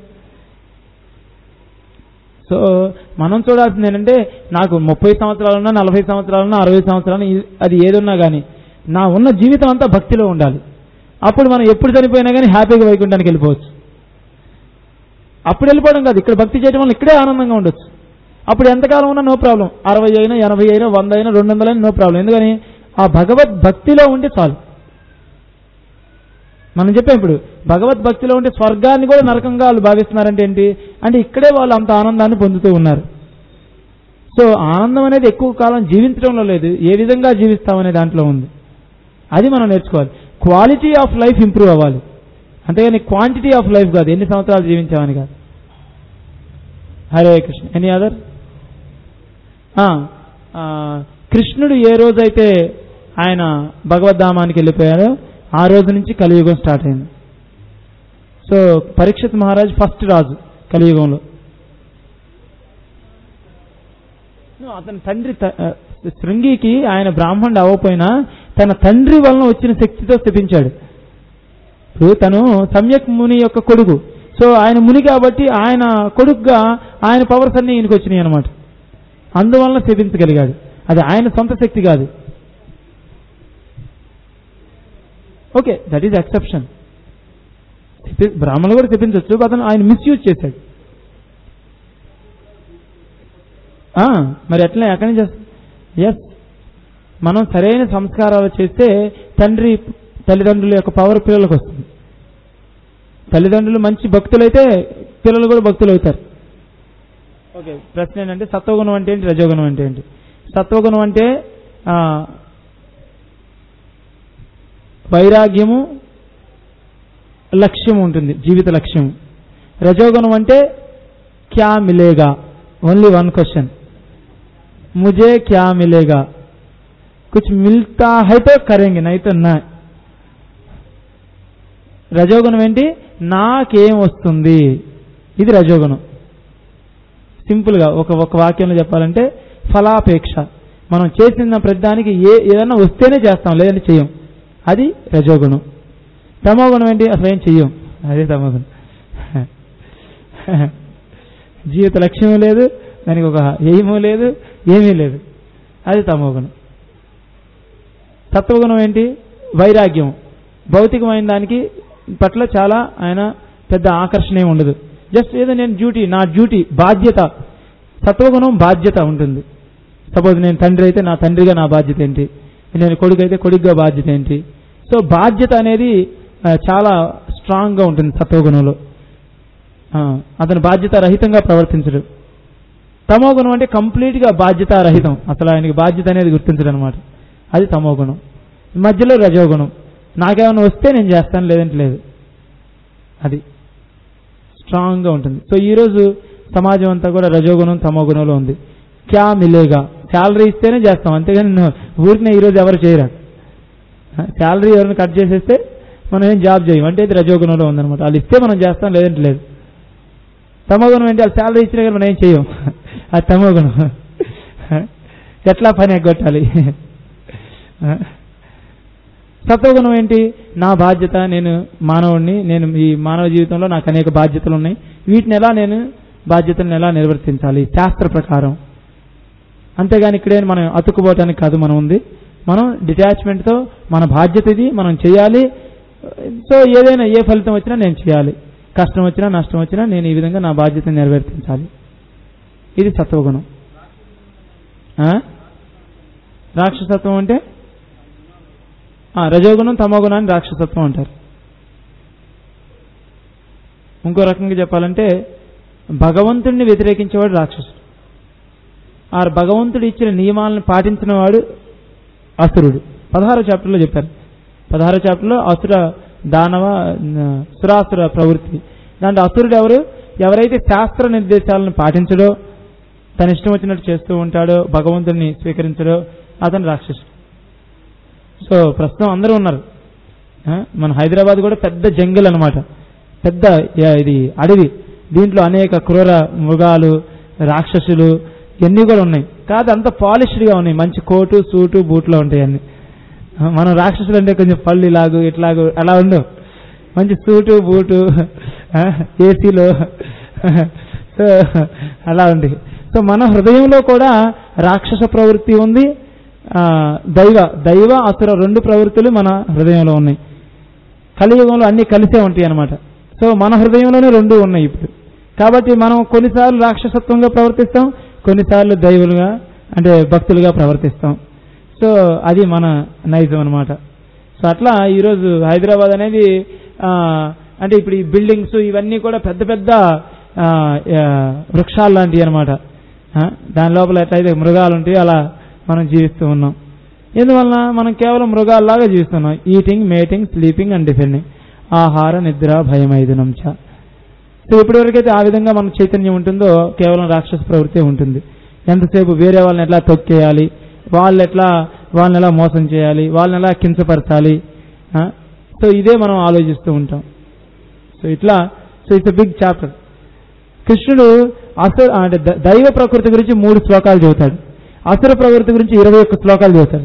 సో మనం చూడాల్సింది ఏంటంటే నాకు ముప్పై సంవత్సరాలున్నా నలభై సంవత్సరాలున్నా అరవై సంవత్సరాలు అది ఏదున్నా కానీ నా ఉన్న జీవితం అంతా భక్తిలో ఉండాలి అప్పుడు మనం ఎప్పుడు చనిపోయినా కానీ హ్యాపీగా వైకుంఠానికి వెళ్ళిపోవచ్చు అప్పుడు వెళ్ళిపోవడం కాదు ఇక్కడ భక్తి చేయడం వల్ల ఇక్కడే ఆనందంగా ఉండొచ్చు అప్పుడు ఎంతకాలం ఉన్నా నో ప్రాబ్లం అరవై అయినా ఎనభై అయినా వంద అయినా రెండు వందలైనా నో ప్రాబ్లం ఎందుకని ఆ భగవద్ భక్తిలో ఉంటే చాలు మనం చెప్పాం ఇప్పుడు భగవద్ భక్తిలో ఉంటే స్వర్గాన్ని కూడా నరకంగా వాళ్ళు భావిస్తున్నారంటే ఏంటి అంటే ఇక్కడే వాళ్ళు అంత ఆనందాన్ని పొందుతూ ఉన్నారు సో ఆనందం అనేది ఎక్కువ కాలం జీవించడంలో లేదు ఏ విధంగా జీవిస్తామనే దాంట్లో ఉంది అది మనం నేర్చుకోవాలి క్వాలిటీ ఆఫ్ లైఫ్ ఇంప్రూవ్ అవ్వాలి అంతేగాని క్వాంటిటీ ఆఫ్ లైఫ్ కాదు ఎన్ని సంవత్సరాలు జీవించామని కాదు హరే కృష్ణ ఎనీ అదర్ కృష్ణుడు ఏ రోజైతే ఆయన భగవద్ధామానికి వెళ్ళిపోయాడో ఆ రోజు నుంచి కలియుగం స్టార్ట్ అయింది సో పరీక్షిత్ మహారాజ్ ఫస్ట్ రాజు కలియుగంలో అతని తండ్రి త- ఆ, శృంగికి ఆయన బ్రాహ్మణుడు అవ్వకపోయినా తన తండ్రి వలన వచ్చిన శక్తితో స్థిపించాడు ఇప్పుడు తను సమ్యక్ ముని యొక్క కొడుకు సో ఆయన ముని కాబట్టి ఆయన కొడుకుగా ఆయన పవర్స్ అన్ని ఈయనకి వచ్చినాయి అనమాట అందువలన స్థిపించగలిగాడు అది ఆయన సొంత శక్తి కాదు ఓకే దట్ ఈజ్ ఎక్సెప్షన్ బ్రాహ్మణులు కూడా చెప్పించవచ్చు అతను ఆయన మిస్యూజ్ చేశాడు ఆ, మరి ఎట్లా ఎక్కడి నుంచి ఎస్ మనం సరైన సంస్కారాలు చేస్తే తండ్రి తల్లిదండ్రుల యొక్క పవర్ పిల్లలకు వస్తుంది తల్లిదండ్రులు మంచి భక్తులైతే పిల్లలు కూడా భక్తులు అవుతారు ఓకే ప్రశ్న ఏంటంటే సత్వగుణం అంటే ఏంటి రజోగుణం అంటే ఏంటి సత్వగుణం అంటే ఆ, వైరాగ్యము లక్ష్యం ఉంటుంది జీవిత లక్ష్యం రజోగుణం అంటే క్యా మిలేగా ఓన్లీ వన్ క్వశ్చన్ ముజే క్యా మిలేగా కుచ్ మిల్తా హై తో కరేంగి నైతో నా రజోగుణం ఏంటి నాకేం వస్తుంది ఇది రజోగుణం సింపుల్గా ఒక ఒక వాక్యంలో చెప్పాలంటే ఫలాపేక్ష మనం చేసిన ప్రతిదానికి ఏ ఏదైనా వస్తేనే చేస్తాం లేదంటే చెయ్యం అది రజోగుణం తమోగుణం ఏంటి అసలు ఏం చెయ్యం అదే తమోగుణం జీవిత లక్ష్యం లేదు దానికి ఒక ఏమో లేదు ఏమీ లేదు అది తమోగుణం సత్వగుణం ఏంటి వైరాగ్యం భౌతికమైన దానికి పట్ల చాలా ఆయన పెద్ద ఆకర్షణ ఏమి ఉండదు జస్ట్ ఏదో నేను డ్యూటీ నా డ్యూటీ బాధ్యత సత్వగుణం బాధ్యత ఉంటుంది సపోజ్ నేను తండ్రి అయితే నా తండ్రిగా నా బాధ్యత ఏంటి నేను కొడుకు అయితే కొడుకుగా బాధ్యత ఏంటి సో బాధ్యత అనేది ఆ, చాలా స్ట్రాంగ్గా ఉంటుంది సత్వగుణంలో ఆ, అతను బాధ్యత రహితంగా ప్రవర్తించడు తమో గుణం అంటే కంప్లీట్గా బాధ్యత రహితం అసలు ఆయనకి బాధ్యత అనేది గుర్తించడం అనమాట అది తమో గుణం మధ్యలో రజోగుణం నాకేమైనా వస్తే నేను చేస్తాను లేదంటే లేదు అది స్ట్రాంగ్గా ఉంటుంది సో ఈరోజు సమాజం అంతా కూడా రజోగుణం తమో గుణంలో ఉంది క్యా మిలేగా శాలరీ ఇస్తేనే చేస్తాం అంతేగాని నువ్వు ఊరినే ఈరోజు ఎవరు చేయరా శాలరీ ఎవరిని కట్ చేసేస్తే మనం ఏం జాబ్ చేయం అంటే ఇది రజోగుణంలో ఉందన్నమాట వాళ్ళు ఇస్తే మనం చేస్తాం లేదంటే లేదు తమోగుణం ఏంటి వాళ్ళు శాలరీ ఇచ్చినా కానీ మనం ఏం చేయం అది తమోగుణం ఎట్లా పని ఎగ్గొట్టాలి సత్వగుణం ఏంటి నా బాధ్యత నేను మానవుడిని నేను ఈ మానవ జీవితంలో నాకు అనేక బాధ్యతలు ఉన్నాయి వీటిని ఎలా నేను బాధ్యతలను ఎలా నిర్వర్తించాలి శాస్త్ర ప్రకారం అంతేగాని ఇక్కడే మనం అతుక్కుపోవటానికి కాదు మనం ఉంది మనం డిటాచ్మెంట్తో మన బాధ్యత ఇది మనం చేయాలి సో ఏదైనా ఏ ఫలితం వచ్చినా నేను చేయాలి కష్టం వచ్చినా నష్టం వచ్చినా నేను ఈ విధంగా నా బాధ్యతను నెరవేర్తించాలి ఇది సత్వగుణం ఆ? రాక్షసత్వం అంటే ఆ, రజోగుణం తమోగుణాన్ని రాక్షసత్వం అంటారు ఇంకో రకంగా చెప్పాలంటే భగవంతుడిని వ్యతిరేకించేవాడు రాక్షసుడు ఆ భగవంతుడు ఇచ్చిన నియమాలను పాటించిన వాడు అసురుడు పదహారో చాప్టర్లో చెప్పారు పదహారో చాప్టర్లో అసుర దానవ న, సురాసుర ప్రవృత్తి దాంట్లో అసురుడు ఎవరు ఎవరైతే శాస్త్ర నిర్దేశాలను పాటించడో తన ఇష్టం వచ్చినట్టు చేస్తూ ఉంటాడో భగవంతుడిని స్వీకరించడో అతను రాక్షసుడు సో ప్రస్తుతం అందరూ ఉన్నారు ఆ, మన హైదరాబాద్ కూడా పెద్ద జంగల్ అన్నమాట పెద్ద యా- ఇది అడవి దీంట్లో అనేక క్రూర మృగాలు రాక్షసులు ఇవన్నీ కూడా ఉన్నాయి కాదు అంత పాలిష్డ్గా ఉన్నాయి మంచి కోటు సూటు బూట్లో ఉంటాయి అన్ని ఆ, మనం రాక్షసులు అంటే కొంచెం పళ్ళు ఇలాగు ఇట్లాగు అలా ఉండవు మంచి సూటు బూటు ఏసీలో సో అలా ఉంది సో మన హృదయంలో కూడా రాక్షస ప్రవృత్తి ఉంది ఆ, దైవ దైవ అసుర రెండు ప్రవృత్తులు మన హృదయంలో ఉన్నాయి కలియుగంలో అన్ని కలిసే ఉంటాయి అన్నమాట సో మన హృదయంలోనే రెండు ఉన్నాయి ఇప్పుడు కాబట్టి మనం కొన్నిసార్లు రాక్షసత్వంగా ప్రవర్తిస్తాం కొన్నిసార్లు దైవులుగా అంటే భక్తులుగా ప్రవర్తిస్తాం సో అది మన నైజం అన్నమాట సో అట్లా ఈరోజు హైదరాబాద్ అనేది ఆ, అంటే ఇప్పుడు ఈ బిల్డింగ్స్ ఇవన్నీ కూడా పెద్ద పెద్ద ఆ, ఆ, వృక్షాలు లాంటివి అనమాట దాని లోపల ఎట్లయితే మృగాలు ఉంటాయో అలా మనం జీవిస్తూ ఉన్నాం ఎందువలన మనం కేవలం మృగాల్లాగా జీవిస్తున్నాం eating mating sleeping and defending ఆహార నిద్ర భయం ఐదునం చ సో ఇప్పటివరకైతే ఆ విధంగా మన చైతన్యం ఉంటుందో కేవలం రాక్షస ప్రవృత్తి ఉంటుంది ఎంతసేపు వేరే వాళ్ళని ఎట్లా తొక్కేయాలి వాళ్ళు ఎట్లా వాళ్ళని ఎలా మోసం చేయాలి వాళ్ళని ఎలా కించపరచాలి ఆ? సో ఇదే మనం ఆలోచిస్తూ ఉంటాం సో ఇట్లా సో ఇట్స్ బిగ్ చాప్టర్ కృష్ణుడు అసుర అంటే ద- దైవ ప్రకృతి గురించి మూడు శ్లోకాలు చెబుతాడు అసుర ప్రవృత్తి గురించి ఇరవై ఒక్క శ్లోకాలు చెబుతాడు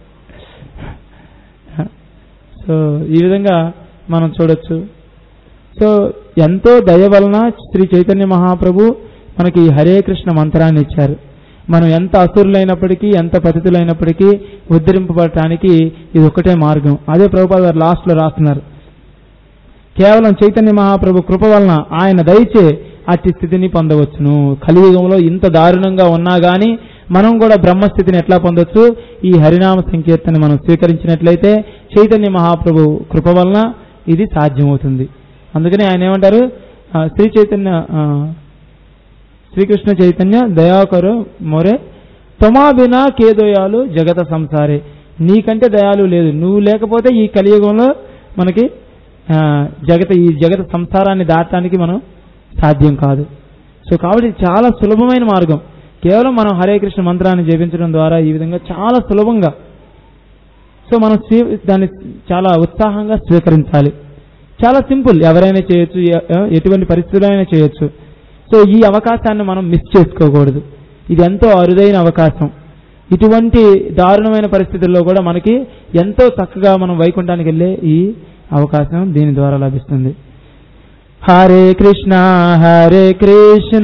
సో ఈ విధంగా మనం చూడొచ్చు సో ఎంతో దయ వలన శ్రీ చైతన్య మహాప్రభు మనకి ఈ హరే కృష్ణ మంత్రాన్ని ఇచ్చారు మనం ఎంత అసురులైనప్పటికీ ఎంత పతితులైనప్పటికీ ఉద్ధరింపబడటానికి ఇది ఒకటే మార్గం అదే ప్రభుపాద గారు లాస్ట్ లో రాస్తున్నారు కేవలం చైతన్య మహాప్రభు కృప వలన ఆయన దయచే అట్టి స్థితిని పొందవచ్చును కలియుగంలో ఇంత దారుణంగా ఉన్నా గాని మనం కూడా బ్రహ్మస్థితిని ఎట్లా పొందొచ్చు ఈ హరినామ సంకీర్తన మనం స్వీకరించినట్లయితే చైతన్య మహాప్రభు కృప వలన ఇది సాధ్యమవుతుంది అందుకని ఆయన ఏమంటారు ఆ, శ్రీ చైతన్య ఆ, శ్రీకృష్ణ చైతన్య దయాకరు మొరే తమా బినా కేదోయాలు జగత సంసారే నీకంటే దయాలు లేదు నువ్వు లేకపోతే ఈ కలియుగంలో మనకి ఆ, జగత ఈ జగత సంసారాన్ని దాటడానికి మనం సాధ్యం కాదు సో కాబట్టి ఇది చాలా సులభమైన మార్గం కేవలం మనం హరే కృష్ణ మంత్రాన్ని జపించడం ద్వారా ఈ విధంగా చాలా సులభంగా సో మనం స్వీ దాన్ని చాలా ఉత్సాహంగా స్వీకరించాలి చాలా సింపుల్ ఎవరైనా చేయొచ్చు ఎ- ఎటువంటి పరిస్థితులైనా చేయొచ్చు సో ఈ అవకాశాన్ని మనం మిస్ చేసుకోకూడదు ఇది ఎంతో అరుదైన అవకాశం ఇటువంటి దారుణమైన పరిస్థితుల్లో కూడా మనకి ఎంతో చక్కగా మనం వైకుంఠానికి వెళ్ళే ఈ అవకాశం దీని ద్వారా లభిస్తుంది హరే కృష్ణ హరే కృష్ణ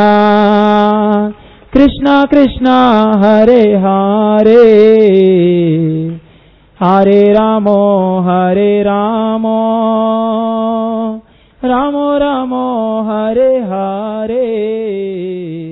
కృష్ణ కృష్ణ హరే హరే హరే రామో హరే రామో రామో రామో హరే హరే